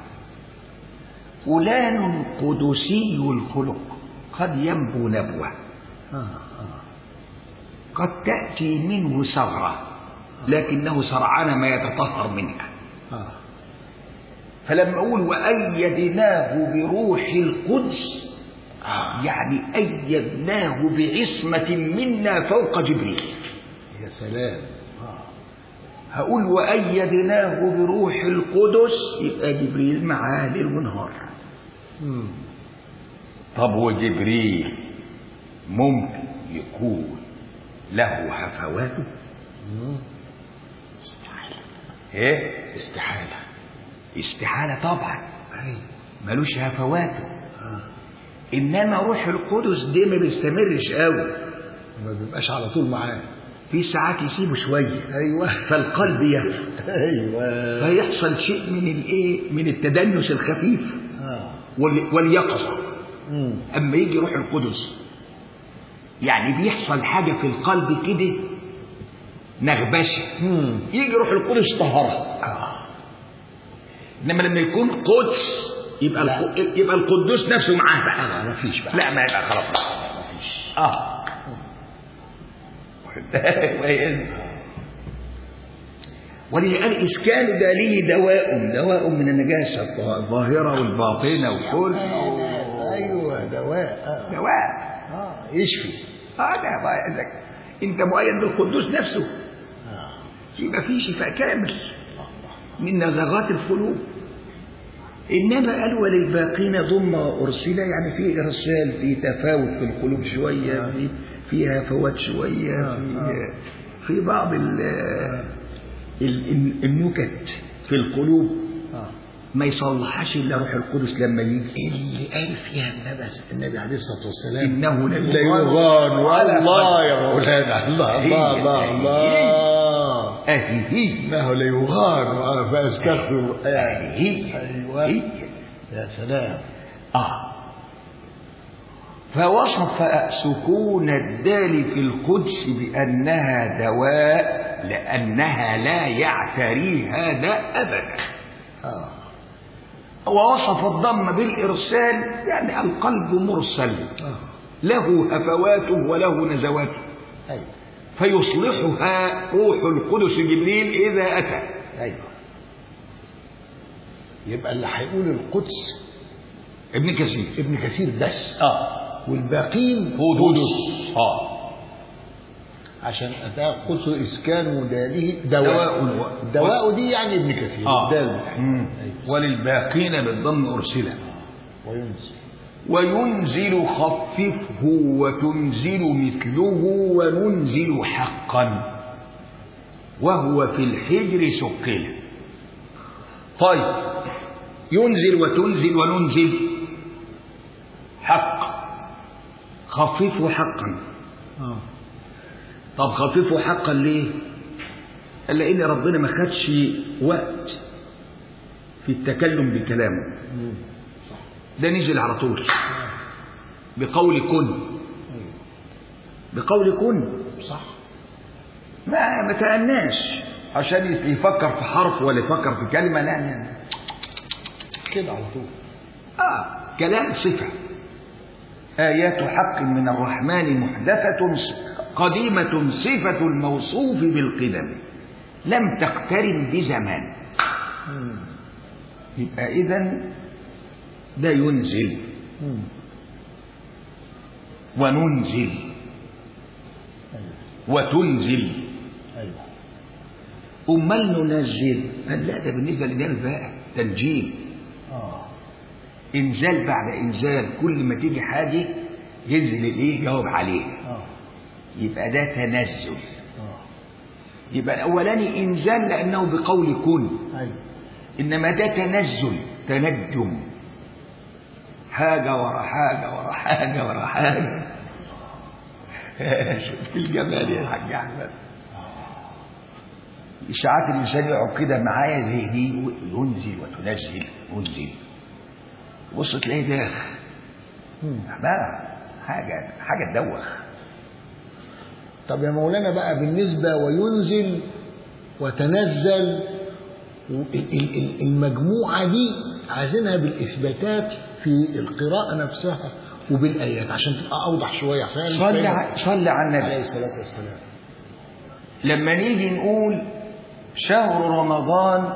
فلان قدسي الخلق قد ينبو نبوة آه. آه. قد تأتي منه ثغرة لكنه سرعان ما يتطهر منها آه. فلما أقول وأيدناه بروح القدس آه. يعني أيدناه بعصمة منا فوق جبريل يا سلام آه. هقول وأيدناه بروح القدس يبقى جبريل معاه ليل ونهار مم. طب وجبريل ممكن يكون له هفواته مم. ايه استحالة استحالة طبعا أي ملوش هفواته آه. إنما روح القدس ده ما بيستمرش قوي ما بيبقاش على طول معاه في ساعات يسيبه شوية أيوه فالقلب يهفو أيوه فيحصل شيء من الايه من التدنس الخفيف آه. وال- واليقظة مم. اما يجي روح القدس يعني بيحصل حاجة في القلب كده نغبشة مم. يجي روح القدس طهرها آه. انما لما يكون قدس يبقى لا. الق- يبقى القدوس نفسه معاه بقى آه. مفيش بقى لا ما يبقى خلاص بقى. مفيش اه كويس ولذلك إسكان ده ليه دواء دواء من النجاسة الظاهرة والباطنة وكل أيوه دواء آه. دواء آه. يشفي اه ده بقى لك انت مؤيد بالقدوس نفسه آه. يبقى في شفاء كامل من نزغات القلوب انما قال وللباقين ضم ارسل يعني في ارسال في تفاوت في القلوب شويه في فيها فوات شويه في في بعض ال ال- النكت في القلوب آه. ما يصلحهاش الا روح القدس لما يجي اللي قال فيها النبي النبي عليه الصلاة والسلام انه لا لا يغان ولا الله يا مولانا الله الله الله هي- الله اهي انه لا يغان وانا فاستغفر اهي ايوه هي. يا سلام آه فوصف سكون الدال في القدس بأنها دواء لأنها لا يعتري هذا أبدا اه ووصف الضم بالإرسال يعني القلب مرسل اه له هفواته وله نزواته ايوه فيصلحها روح القدس جبريل إذا أتى ايوه يبقى اللي هيقول القدس ابن كثير ابن كثير بس اه والباقين قدس اه عشان اتاه قدس اسكان داله دواء دواء. دواء دي يعني ابن كثير آه. الدال مم. أيوة. وللباقين بالضم أرسلا وينزل وينزل خففه وتنزل مثله وننزل حقا وهو في الحجر سكل طيب ينزل وتنزل وننزل حق خففه حقا اه طب خففه حقا ليه قال لان ربنا ما خدش وقت في التكلم بكلامه مم. ده نزل على طول بقول كن ايوه بقول كن صح ما ما تأناش عشان يفكر في حرف ولا يفكر في كلمة لا لا كده على طول آه كلام صفة آيات حق من الرحمن محدثة قديمة صفة الموصوف بالقدم لم تقترن بزمان مم. يبقى إذا ده ينزل مم. وننزل ايوه وتنزل ايوه أمال ننزل قال لا ده بالنسبة للنبي بقى تنجيل اه إنزال بعد إنزال كل ما تيجي حاجة ينزل الإيه يجاوب عليه اه يبقى ده تنزل اه يبقى الأولاني إنزال لأنه بقول كن ايوه إنما ده تنزل تنجم حاجة ورا حاجة ورا حاجة ورا حاجة شفت الجمال يا حاج أحمد إشاعات الإنسان يقعد كده معايا زي دي ينزل وتنزل ينزل بص تلاقيه داخ مم. بقى حاجة حاجة تدوخ طب يا مولانا بقى بالنسبة وينزل وتنزل ال- ال- ال- المجموعة دي عايزينها بالإثباتات في القراءة نفسها وبالآيات عشان تبقى أوضح شوية عشان أنا مش صلي فاهم. ع- صلي على عليه النبي الصلاة والسلام لما نيجي نقول شهر رمضان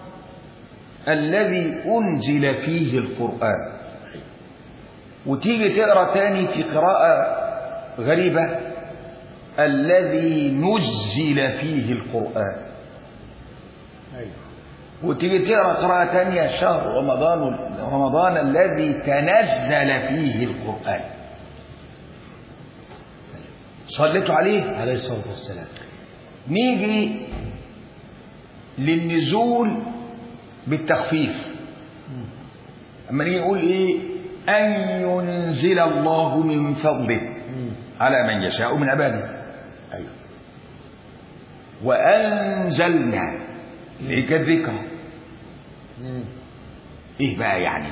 الذي أنزل فيه القرآن وتيجي تقرأ تاني في قراءة غريبة الذي نزل فيه القرآن أيوه وتيجي تقرأ قراءة تانية شهر رمضان رمضان الذي تنزل فيه القرآن صليتوا عليه عليه الصلاة والسلام نيجي للنزول بالتخفيف اما نيجي نقول ايه ان ينزل الله من فضله على من يشاء من عباده أيوه وانزلنا اليك الذكر مم. ايه بقى يعني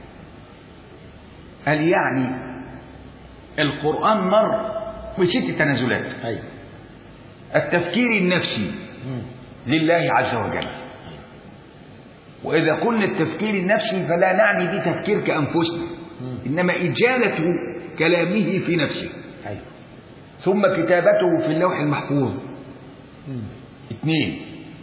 قال يعني القران مر بست تنازلات أيوه التفكير النفسي مم. لله عز وجل وإذا قلنا التفكير النفسي فلا نعني به تفكير كأنفسنا إنما إجالة كلامه في نفسه أيوه ثم كتابته في اللوح المحفوظ مم. اثنين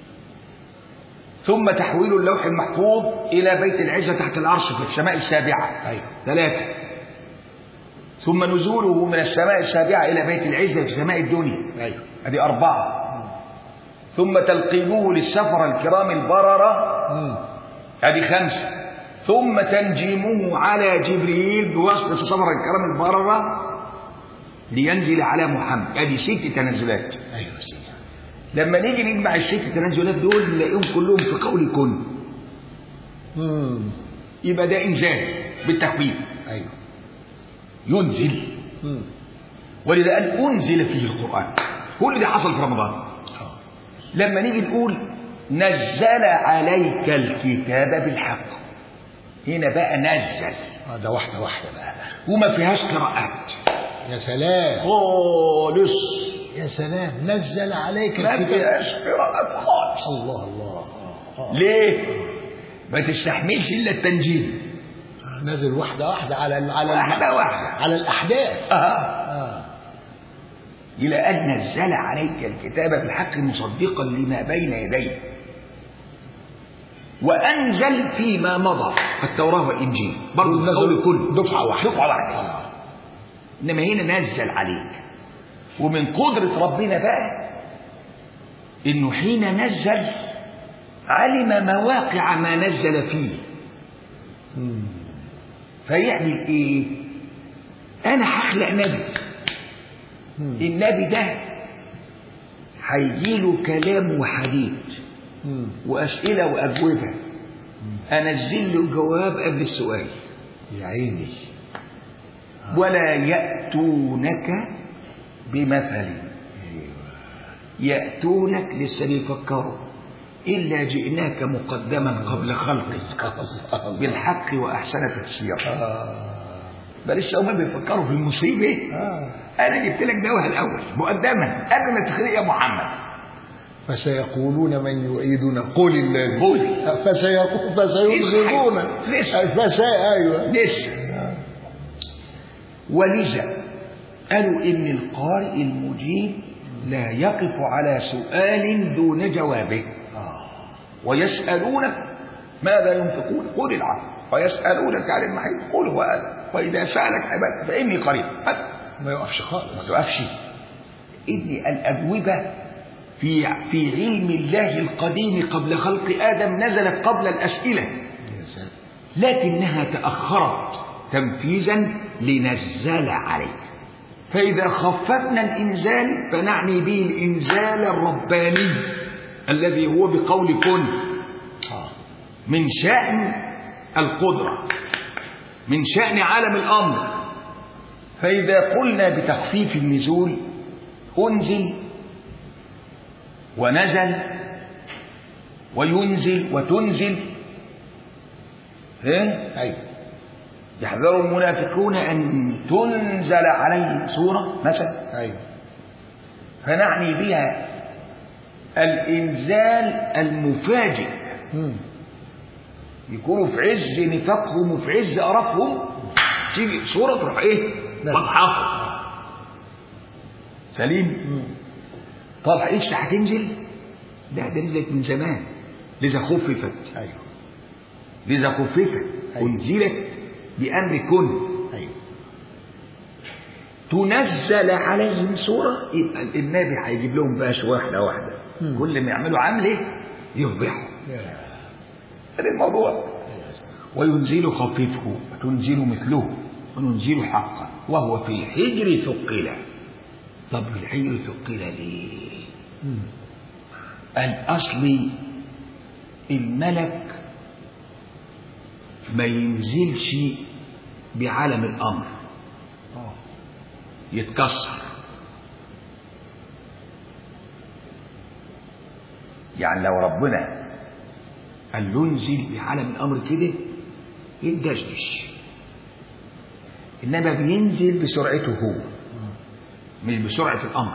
ثم تحويل اللوح المحفوظ إلى بيت العزة تحت العرش في السماء السابعة أيوه ثلاثة ثم نزوله من السماء السابعة إلى بيت العزة في سماء الدنيا أيوه هذه أربعة ثم تلقينه للسفر الكرام البررة مم. هذه خمسة ثم تنجيمه على جبريل بواسطة سفر الكرام البررة لينزل على محمد هذه ست تنزلات أيوه سيدي لما نيجي نجمع الست تنزلات دول نلاقيهم كلهم في قول كن مم. يبقى ده إنزال بالتخفيف أيوه ينزل مم. ولذا قال أنزل فيه القرآن كل ده حصل في رمضان آه. لما نيجي نقول نزل عليك الكتاب بالحق هنا بقى نزل آه، ده واحدة واحدة بقى وما فيهاش قراءات يا سلام خالص يا سلام نزل عليك ما الكتاب فيهاش قراءات خالص الله الله آه. آه. ليه؟ ما تستحملش الا التنجيل آه. نزل واحدة واحدة على ال- على ال- واحدة واحدة. على الأحداث آه. آه. إلى أن نزل عليك الكتاب بالحق مصدقا لما بين يديه وأنزل فيما مضى التوراة والإنجيل برضه القول كله دفعة واحدة دفعة واحدة آه. إنما هنا نزل عليك ومن قدرة ربنا بقى إنه حين نزل علم مواقع ما نزل فيه مم. فيعمل إيه؟ أنا هخلق نبي مم. النبي ده هيجيله كلام وحديث مم. وأسئلة وأجوبة أنزل له جواب قبل السؤال يا عيني ولا يأتونك بمثل ايوه يأتونك لسه بيفكروا إلا جئناك مقدما قبل خلقك بالحق وأحسن تفسيرا آه. بل لسه هم بيفكروا في المصيبة آه. أنا جبت لك دواها الأول مقدما قبل ما تخلق يا محمد فسيقولون من يعيدنا قل الله قل. فسيقول فسينزلون لسه. فسي ايوه لسه ولذا قالوا إن القارئ المجيب لا يقف على سؤال دون جوابه آه. ويسألونك ماذا ينفقون قل العفو ويسألونك عن المحيط قل هو أذى وإذا سألك عبادي فإني قريب أذى ما يقفش ما خالص تقفش إن الأجوبة في في علم الله القديم قبل خلق آدم نزلت قبل الأسئلة يا سلام لكنها تأخرت تنفيذا لنزل عليك فإذا خففنا الإنزال فنعني به الإنزال الرباني الذي هو بقول كن آه. من شأن القدرة من شأن عالم الأمر فإذا قلنا بتخفيف النزول أنزل ونزل وينزل وتنزل ها؟ ايوه يحذر المنافقون أن تنزل عليهم سورة مثلا أيوه فنعني بها الإنزال المفاجئ مم. يكونوا في عز نفاقهم وفي عز قرفهم تيجي سورة تروح إيه؟ نعم. مضحكة سليم مم. طب إيش هتنزل؟ ده ده نزلت من زمان لذا خففت أيوه لذا خففت أيوة. أنزلت بأمر كن أيوه تنزل عليهم سورة يبقى النبي هيجيب لهم بقى واحدة واحدة مم. كل ما يعملوا عملة يفضحوا يا هذا الموضوع وينزل خفيفه وتنزل مثله وننزل حقا وهو في الحجر ثقل طب في الحجر ثقل ليه مم. الأصل الملك ما ينزلش بعالم الأمر آه. يتكسر يعني لو ربنا قال له انزل بعالم الامر كده يتدشدش انما بينزل بسرعته هو مش بسرعه الامر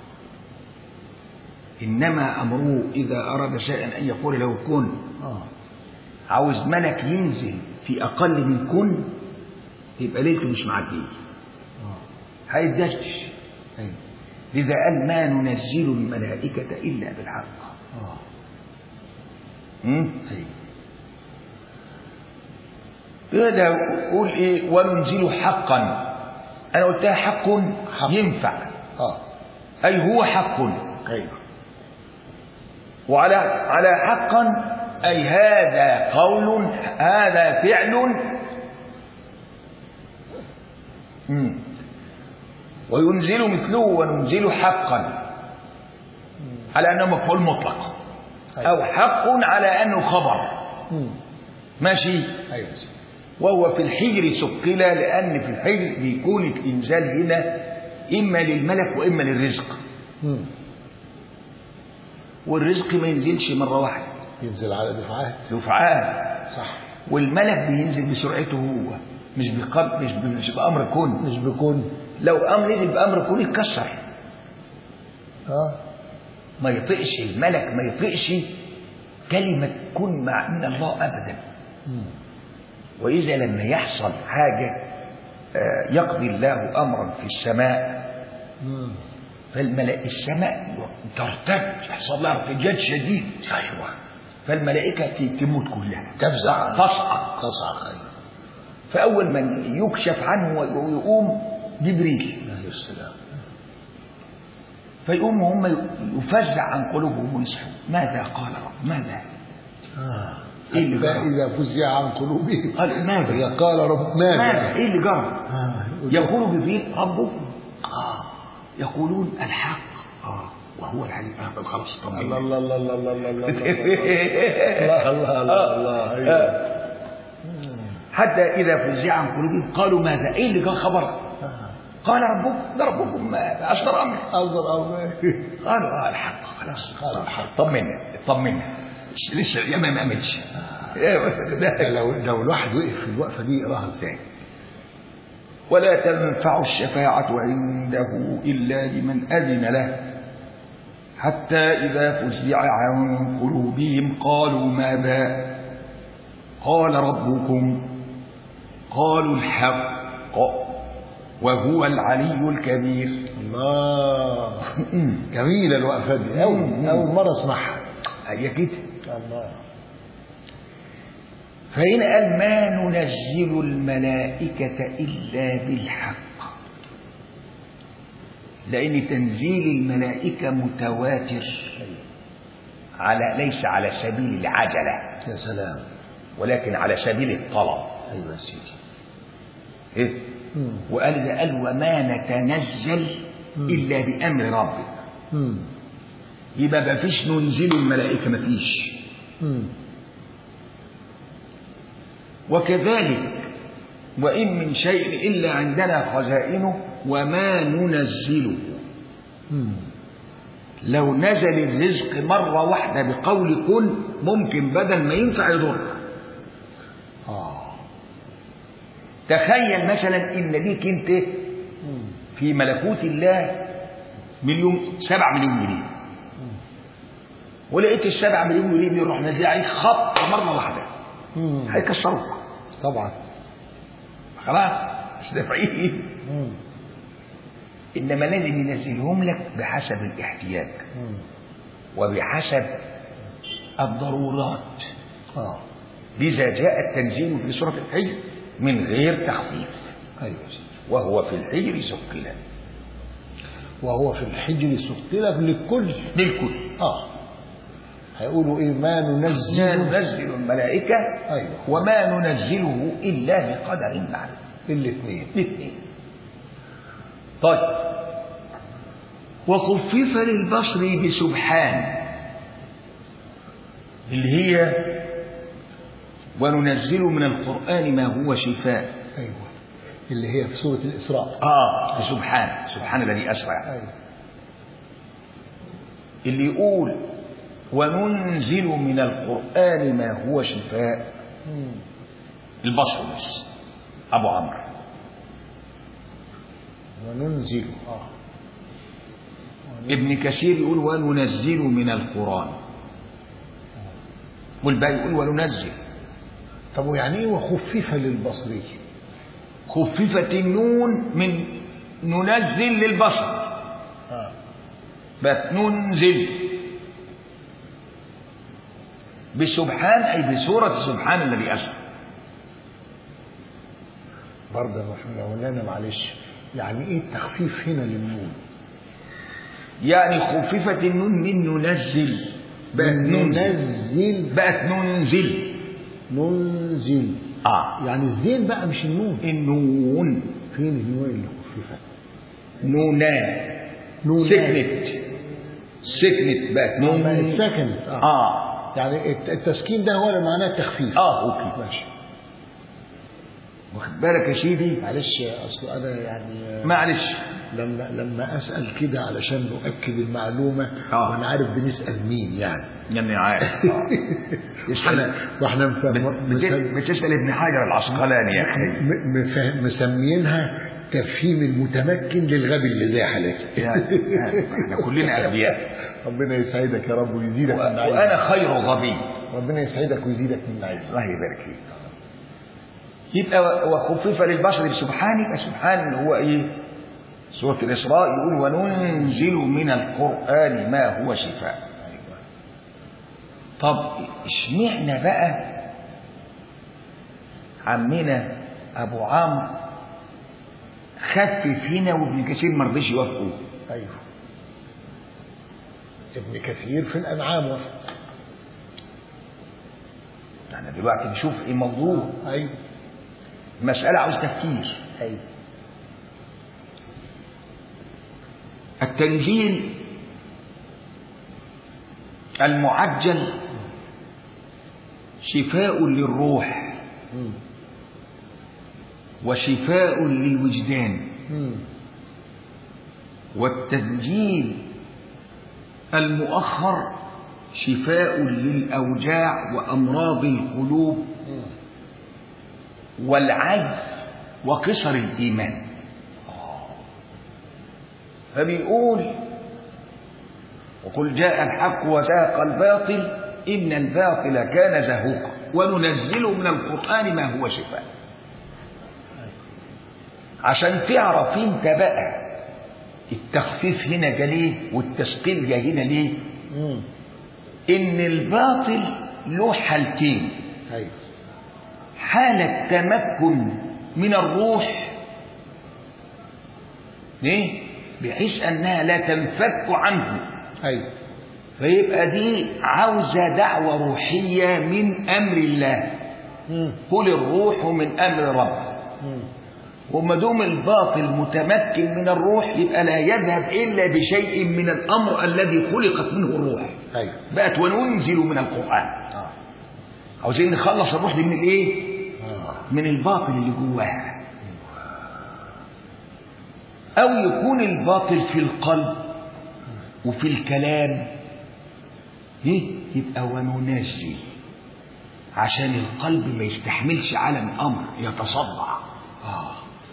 انما امره اذا اراد شيئا ان يقول له كن آه. عاوز ملك ينزل في اقل من كن يبقى ليلته مش معديه آه. هيتدشدش أيوه لذا قال ما ننزل الملائكة إلا بالحق آه. مم؟ أيوه هذا يقول إيه وننزل حقا أنا قلتها حق, حق. ينفع آه. أي هو حق أيوه وعلى على حقا أي هذا قول هذا فعل مم. وينزل مثله وننزل حقا على أنه مفعول مطلق أو حق على أنه خبر مم. ماشي أيوه سيدي. وهو في الحجر سقل لأن في الحجر بيكون الإنزال هنا إما للملك وإما للرزق مم. والرزق ما ينزلش مرة واحدة ينزل على دفعات دفعات صح والملك بينزل بسرعته هو مش بقب مش, ب- مش بأمر كون مش بيكون لو أمر نزل بأمر كون يتكسر اه ما يطيقش الملك ما يطيقش كلمة كن مع إن الله أبدا مم. وإذا لما يحصل حاجة آه، يقضي الله أمرا في السماء مم. فالملائكة السماء ترتد يحصل لها ارتجاج شديد أيوة فالملائكة ت- تموت كلها تفزع تصعق تصعق أيوه فأول من يكشف عنه ويقوم جبريل عليه السلام فيقوم هم يفزع عن قلوبهم ويصحوا ماذا قال رب ماذا آه. إيه اللي حتى جرى؟ إذا فزع عن قلوبهم قال ماذا إذا قال رب ماذا ماذا ايه اللي جرى آه. يقول جبريل ربكم آه. يقولون الحق اه وهو العلي آه خلاص طمنا الله الله الله الله الله الله الله الله الله الله الله أيوه. حتى إذا فزع عن قلوبهم قالوا ماذا إيه اللي كان خبر آه. قال ربكم ده ربكم ما أصدر أمر أفضل أمر قالوا اه الحق خلاص قالوا الحق. طمنا طمنا لسه يا ما مامتش لو لو الواحد وقف في الوقفة دي يقراها ازاي؟ ولا تنفع الشفاعة عنده إلا لمن أذن له حتى إذا فزع عن قلوبهم قالوا ماذا قال ربكم قالوا الحق وهو العلي الكبير الله جميلة الوقفة دي أول أول مرة أسمعها هي كده الله فهنا قال ما ننزل الملائكة إلا بالحق لأن تنزيل الملائكة متواتر على ليس على سبيل العجلة يا سلام ولكن على سبيل الطلب أيوة يا سيدي إيه؟ مم. وقال ده قال وما نتنزل إلا بأمر ربك مم. يبقى ما فيش ننزل الملائكة ما فيش مم. وكذلك وإن من شيء إلا عندنا خزائنه وما ننزله مم. لو نزل الرزق مرة واحدة بقول كن ممكن بدل ما ينفع يضر آه تخيل مثلا ان ليك انت في ملكوت الله مليون سبع مليون جنيه ولقيت السبع مليون جنيه دي يروح نازل عليك خط مره واحده مم. هيكسروك طبعا خلاص مش دافعين مم. انما لازم ينزلهم لك بحسب الاحتياج مم. وبحسب الضرورات اه لذا جاء التنزيل في سوره الحجر من غير تخفيف ايوه يا سيدي. وهو في الحجر سكلا وهو في الحجر سقلب للكل للكل اه هيقولوا ايه ما ما ننزل ننزل الملائكة ايوه وما ننزله إلا بقدر معلوم الاثنين الاثنين طيب وخفف للبصر بسبحان اللي هي وننزل من القرآن ما هو شفاء ايوه اللي هي في سوره الاسراء اه بسبحان سبحان الذي أسرع ايوه اللي يقول وننزل من القرآن ما هو شفاء مم. البصر بس أبو عمرو وننزل اه ابن كثير يقول وننزل من القرآن والباقي يقول وننزل طب ويعني ايه وخفف للبصري خففت النون من ننزل للبصر اه بقت ننزل بسبحان أي بسورة سبحان الذي أسرى برضه يا محمد مولانا معلش يعني ايه التخفيف هنا للنون يعني خففت النون من ننزل بقت ننزل ننزل بقت ننزل ننزل اه يعني الزين بقى مش النون النون فين النون اللي خففت نونان نونان. سكنت سكنت بقت نون بقت سكنت اه, اه يعني الت- التسكين ده هو اللي معناه التخفيف اه اوكي ماشي واخد بالك يا سيدي معلش اصل انا يعني معلش لما لما اسال كده علشان نؤكد المعلومه آه. وانا عارف بنسال مين يعني يعني عارف آه. احنا واحنا مفهم- بت- مسم- بتسأل ابن حجر العسقلاني يا أخي م- مفهم- مسمينها تفهيم المتمكن للغبي اللي زي حالتك يعني يعني احنا كلنا أغبياء ربنا يسعدك يا رب ويزيدك من نعيمه وأنا خير غبي ربنا يسعدك ويزيدك من نعيمه الله يبارك فيك يبقى وخفف للبشر بسبحان يبقى سبحان اللي هو ايه سورة الإسراء يقول وننزل من القرآن ما هو شفاء طب اشمعنى بقى عمنا أبو عمرو خفف هنا وابن كثير ما رضيش يوافقه ايوه ابن كثير في الانعام وفق احنا دلوقتي نشوف ايه الموضوع ايوه مسألة عاوز تفكير ايوه التنزيل المعجل شفاء للروح مم. وشفاء للوجدان مم. والتنجيل المؤخر شفاء للأوجاع وأمراض القلوب مم. والعجز وقصر الإيمان فبيقول وقل جاء الحق وزهق الباطل إن الباطل كان زهوقا وننزل من القرآن ما هو شفاء عشان تعرف انت بقى التخفيف هنا جه ليه والتثقيل جه هنا ليه مم. ان الباطل له حالتين ايوه حالة تمكن من الروح ليه؟ بحيث أنها لا تنفك عنه ايوه فيبقى دي عاوزة دعوة روحية من أمر الله مم. قل الروح من أمر رب مم. وما دام الباطل متمكن من الروح يبقى لا يذهب إلا بشيء من الأمر الذي خلقت منه الروح ايوه بقت وننزل من القرآن اه عاوزين نخلص الروح دي من الإيه؟ اه من الباطل اللي جواها أو يكون الباطل في القلب وفي الكلام إيه؟ يبقى وننزل عشان القلب ما يستحملش على الأمر يتصدع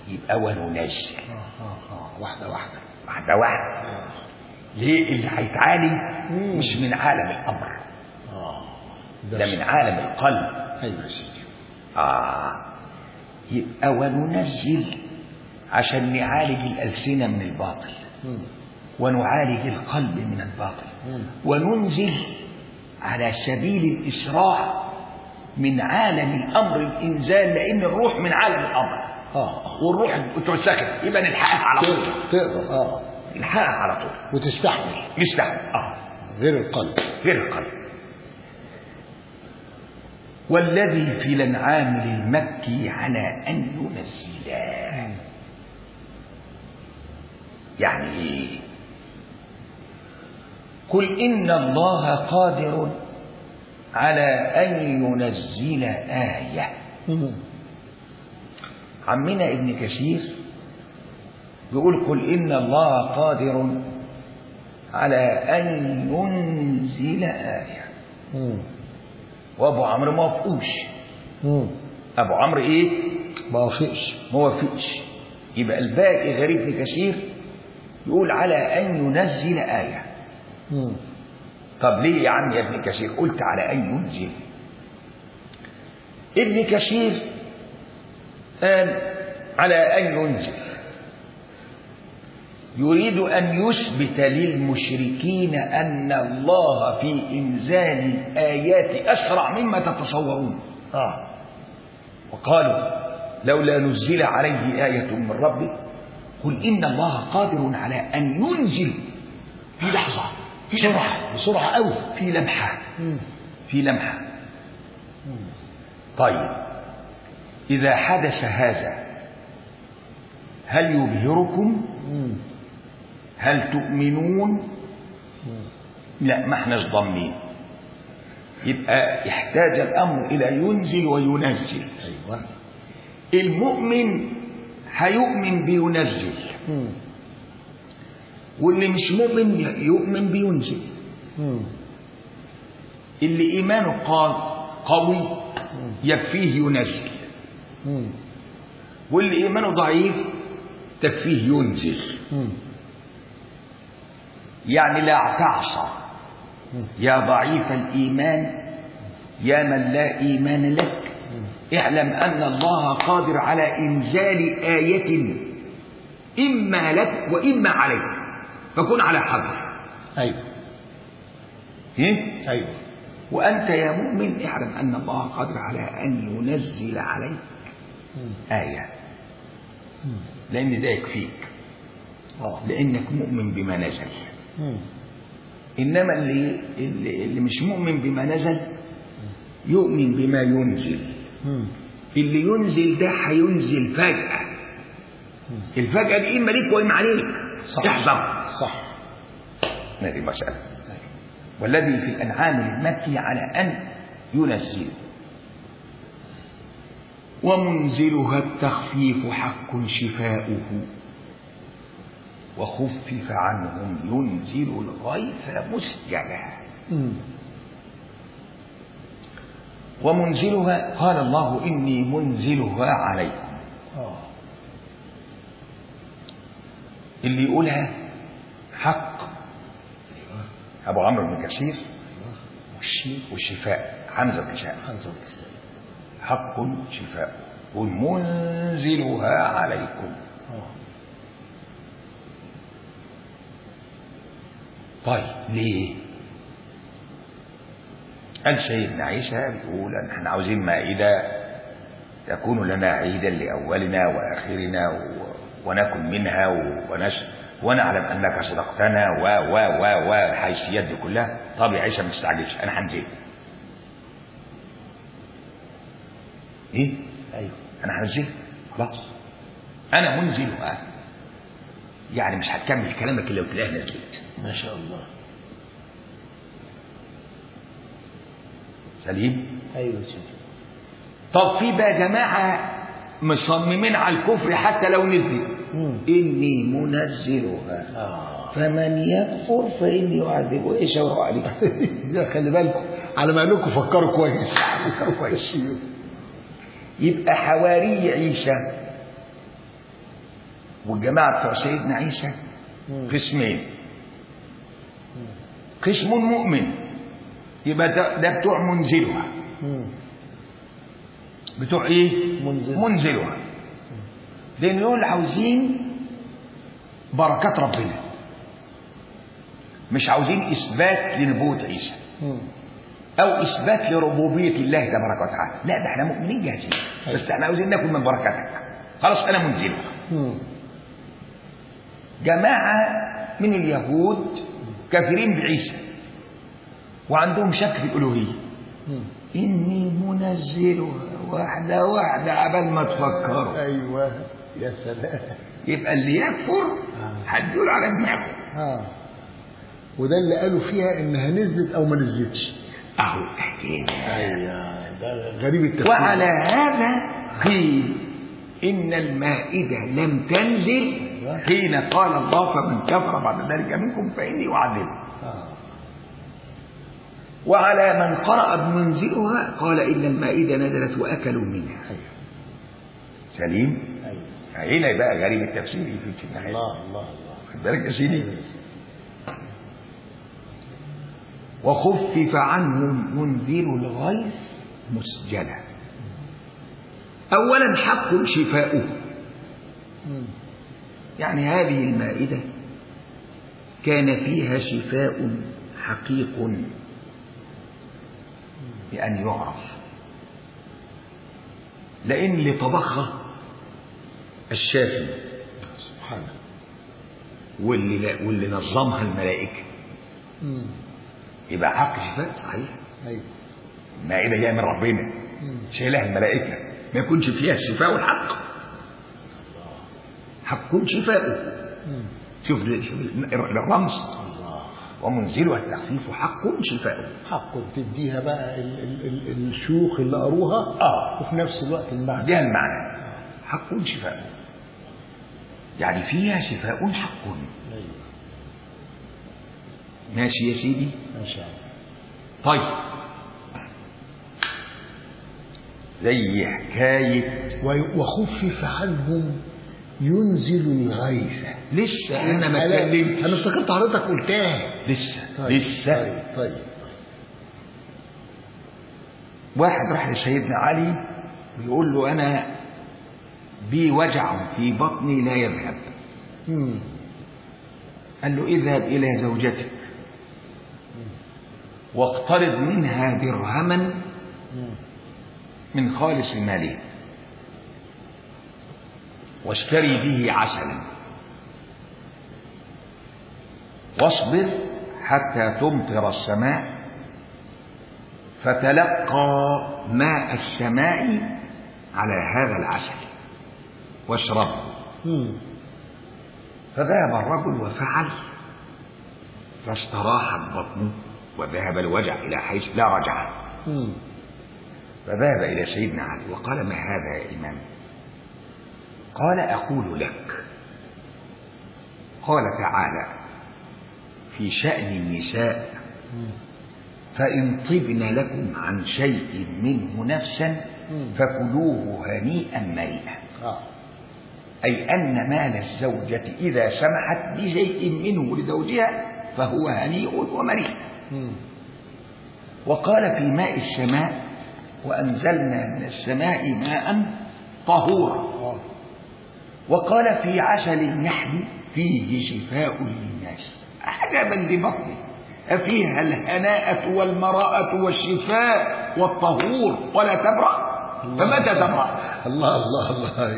يبقى وننزل اه اه اه واحدة واحدة واحدة واحدة اه ليه اللي هيتعالج مم. مش من عالم الأمر اه ده من عالم القلب ايوه يا سيدي آه يبقى وننزل عشان نعالج الألسنة من الباطل مم. ونعالج القلب من الباطل مم. وننزل على سبيل الإسراع من عالم الأمر الإنزال لأن الروح من عالم الأمر اه اه والروح اتوسخت يبقى نلحقها على طول تقدر تقدر اه نلحقها على طول وتستحمل نستحمل اه غير القلب غير القلب والذي في الانعام المكي على ان ينزلا يعني ايه قل ان الله قادر على ان ينزل ايه مم. عمنا ابن كثير بيقول قل إن الله قادر على أن ينزل آية مم. وأبو عمرو ما وافقوش مم. أبو عمرو إيه؟ ما وافقش ما وافقش يبقى الباقي غير ابن كثير يقول على أن ينزل آية مم. طب ليه يا عم يا ابن كثير قلت على أن ينزل ابن كثير قال على أن ينزل يريد أن يثبت للمشركين أن الله في إنزال الآيات أسرع مما تتصورون اه وقالوا لولا نزل عليه آية من ربه قل إن الله قادر على أن ينزل في لحظة في بسرعة بسرعة قوي في لمحة مم. في لمحة طيب إذا حدث هذا هل يبهركم مم. هل تؤمنون مم. لا ما احناش ضامنين يبقى يحتاج الأمر إلى ينزل وينزل ايوه المؤمن هيؤمن بينزل مم. واللي مش مؤمن يؤمن بينزل مم. اللي إيمانه قا- قوي يكفيه ينزل مم. واللي إيمانه ضعيف تكفيه ينزل مم. يعني لا تعصى مم. يا ضعيف الإيمان يا من لا إيمان لك اعلم أن الله قادر على إنزال آية إما لك وإما عليك فكن على حذر ايوه إيه؟ ايوه وأنت يا مؤمن اعلم أن الله قادر على أن ينزل عليك مم. آية مم. لأن ده يكفيك اه لأنك مؤمن بما نزل مم. إنما اللي, اللي, اللي مش مؤمن بما نزل يؤمن بما ينزل مم. اللي ينزل ده هينزل فجأة الفجأة دي إما ليك وإما عليك صح احذر صح هذه المسألة أيوة. والذي في الأنعام المكي على أن ينزل ومنزلها التخفيف حق شفاؤه وخفف عنهم ينزل الغيث مسجلا مم. ومنزلها قال الله إني منزلها عليكم اه اللي يقولها حق أبو عمرو بن كثير ايوه والشي- والشفاء حمزة الكشاء حنظل الكسائي حق شفاء قل منزلها عليكم اه طيب ليه قال سيدنا عيسى بيقول ان احنا عاوزين مائدة تكون لنا عيدا لأولنا وآخرنا و... وناكل منها و... ونش... ونعلم أنك صدقتنا و و و و الحيثيات دي كلها طب يا عيسى ما تستعجلش أنا هنزل إيه؟ ايوه أنا هنزل خلاص أنا منزلها يعني مش هتكمل كلامك إلا وتلاقيها نزلت ما شاء الله سليم ايوه سيدي طب في بقى جماعة مصممين على الكفر حتى لو نزل مم. إني منزلها اه فمن يكفر فإني أعذبه إيش أروح عليه ده خلي بالكم على ما انكم فكروا كويس فكروا كويس. يبقى حواري عيسى والجماعة بتوع سيدنا عيسى مم. قسمين قسم مؤمن يبقى ده, ده بتوع منزلها مم. بتوع ايه منزل. منزلها لان دول عاوزين بركات ربنا مش عاوزين اثبات لنبوة عيسى مم. او اثبات لربوبيه الله تبارك وتعالى لا ده احنا مؤمنين جاهزين بس احنا عاوزين ناكل من بركاتك خلاص انا منزلها مم. جماعه من اليهود كافرين بعيسى وعندهم شك في الالوهيه مم. اني منزلها واحده واحده قبل ما تفكروا ايوه يا سلام يبقى اللي يكفر هتدور على دماغه اه وده اللي قالوا فيها انها نزلت او ما نزلتش اهو كده ايوه ده غريب التفكير وعلى هذا قيل إن المائدة لم تنزل حين قال الله فمن كفر بعد ذلك منكم فإني أعذبه آه. وعلى من قرأ بمنزلها قال إن المائدة نزلت وأكلوا منها ايوه سليم ايوه هنا بقى غريب التفسير في النهاية الله الله الله خد بالك يا سيدي وخفف عنهم منذر الغيث مسجلا أولا حق شفاؤه مم. يعني هذه المائدة كان فيها شفاء حقيق بأن يعرف لأن اللي طبخها الشافي سبحانه واللي واللي نظمها الملائكة مم. يبقى حق شفاء صحيح ايوه المائدة جاية من ربنا مم. شايلها الملائكة ما يكونش فيها الشفاء والحق حق شفاؤه مم. شوف شوف الرمز الله ومنزلها التخفيف حق شفاؤه حق تديها بقى ال ال ال الشيوخ اللي قروها اه وفي نفس الوقت المعنى ده المعنى حق شفاء يعني فيها شفاء حق ايوه ماشي يا سيدي ما شاء الله طيب زي حكاية وي- وخفف عنهم ينزل الغيث لسه أنا ما انا اتكلمتش افتكرت حضرتك قلتها لسه طيب لسه طيب طيب واحد راح لسيدنا علي بيقول له أنا بي وجع في بطني لا يذهب مم. قال له اذهب إلى زوجتك واقترض منها درهما مم. من خالص ماله واشتري به عسلا واصبر حتى تمطر السماء فتلقى ماء السماء على هذا العسل واشربه مم. فذهب الرجل وفعل فاستراحت بطنه وذهب الوجع إلى حيث لا رجع مم. فذهب إلى سيدنا علي وقال ما هذا يا إمام قال أقول لك قال تعالى في شأن النساء مم. فإن طبن لكم عن شيء منه نفسا مم. فكلوه هنيئا مريئا اه أي أن مال الزوجة إذا سمحت بشيء منه لزوجها فهو هنيء ومريء مم. وقال في ماء السماء وأنزلنا من السماء ماء طهورا اه وقال في عسل النحل فيه شفاء للناس عجبا لبطنه أفيها الهناءة والمراءة والشفاء والطهور ولا تبرأ فمتى تبرأ الله الله الله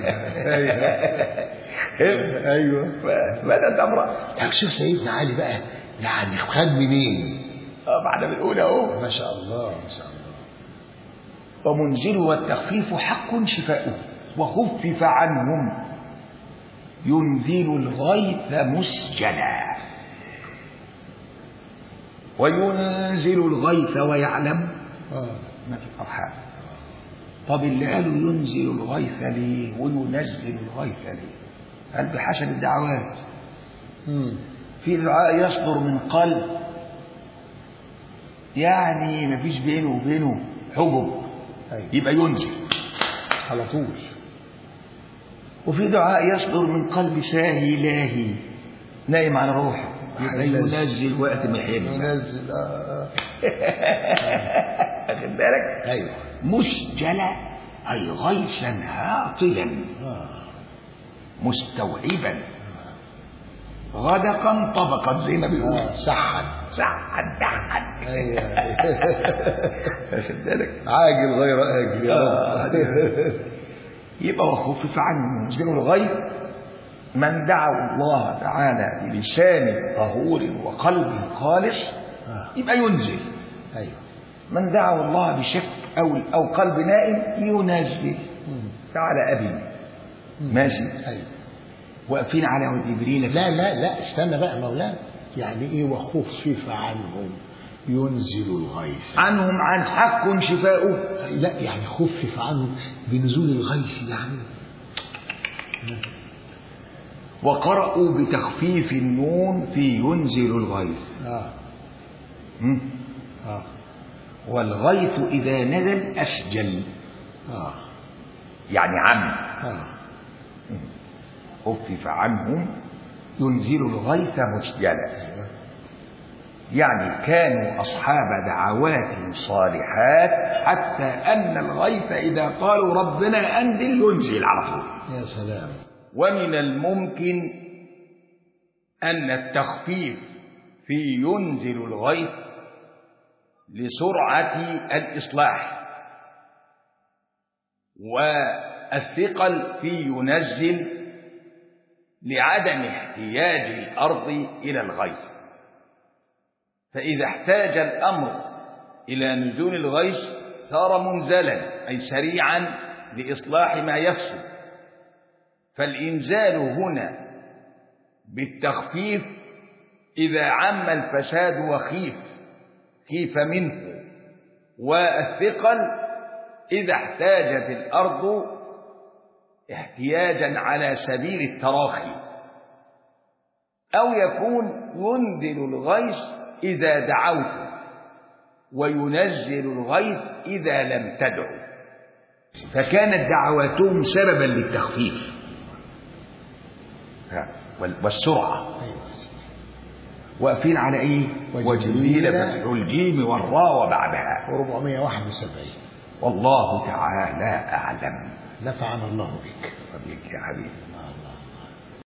ايوه ايوه فمتى تبرأ طب شوف سيدنا علي بقى يعني خد منين آه، بعد بنقول اهو ما شاء الله ما شاء الله ومنزله والتخفيف حق شفاؤه وخفف عنهم ينزل الغيث مسجلا وينزل الغيث ويعلم اه ما في الأرحام طب اللي قالوا ينزل الغيث ليه وينزل الغيث ليه قال بحسب الدعوات مم. في دعاء يصدر من قلب يعني ما فيش بينه وبينه حجب ايوه يبقى ينزل على طول وفي دعاء يصدر من قلب ساهي لاهي نايم على روحه يبقى ينزل. ينزل وقت ما يحب ينزل آه. واخد بالك ايوه مسجل أي غيثا هاطلا آه. مستوعبا غدقا طبقا زي ما بيقول آه. سحن سحن دحن ايوه واخد بالك عاجل غير اجل يا آه. رب يبقى وخفف عنه منزل الغيب من دعا الله تعالى بلسان طهور وقلب خالص آه. يبقى ينزل ايوه من دعا الله بشك او او قلب نائم ينزل مم. تعالى ابي ماشي ايوه واقفين على جبريل لا لا لا استنى بقى مولانا يعني ايه وخفف عنهم ينزل الغيث عنهم عن حق شفاؤه لا يعني خفف عنهم بنزول الغيث يعني وقرأوا بتخفيف النون في ينزل الغيث اه م? اه والغيث إذا نزل أسجل اه يعني عم اه خفف عنهم ينزل الغيث مسجلا يعني كانوا أصحاب دعوات صالحات حتى أن الغيث إذا قالوا ربنا أنزل ينزل على طول يا سلام ومن الممكن أن التخفيف في ينزل الغيث لسرعة الإصلاح والثقل في ينزل لعدم احتياج الأرض إلى الغيث فإذا احتاج الأمر إلى نزول الغيث صار منزلا أي سريعا لإصلاح ما يفسد فالإنزال هنا بالتخفيف إذا عم الفساد وخيف خيف منه والثقل إذا احتاجت الأرض احتياجا على سبيل التراخي أو يكون ينزل الغيث إذا دعوت وينزل الغيث إذا لم تدعو فكانت دعواتهم سببا للتخفيف والسرعة ايوه واقفين على ايه وجبريل وجبريل فتح الجيم والراء وبعدها و471 والله تعالى اعلم نفعنا الله بك وبك يا حبيبي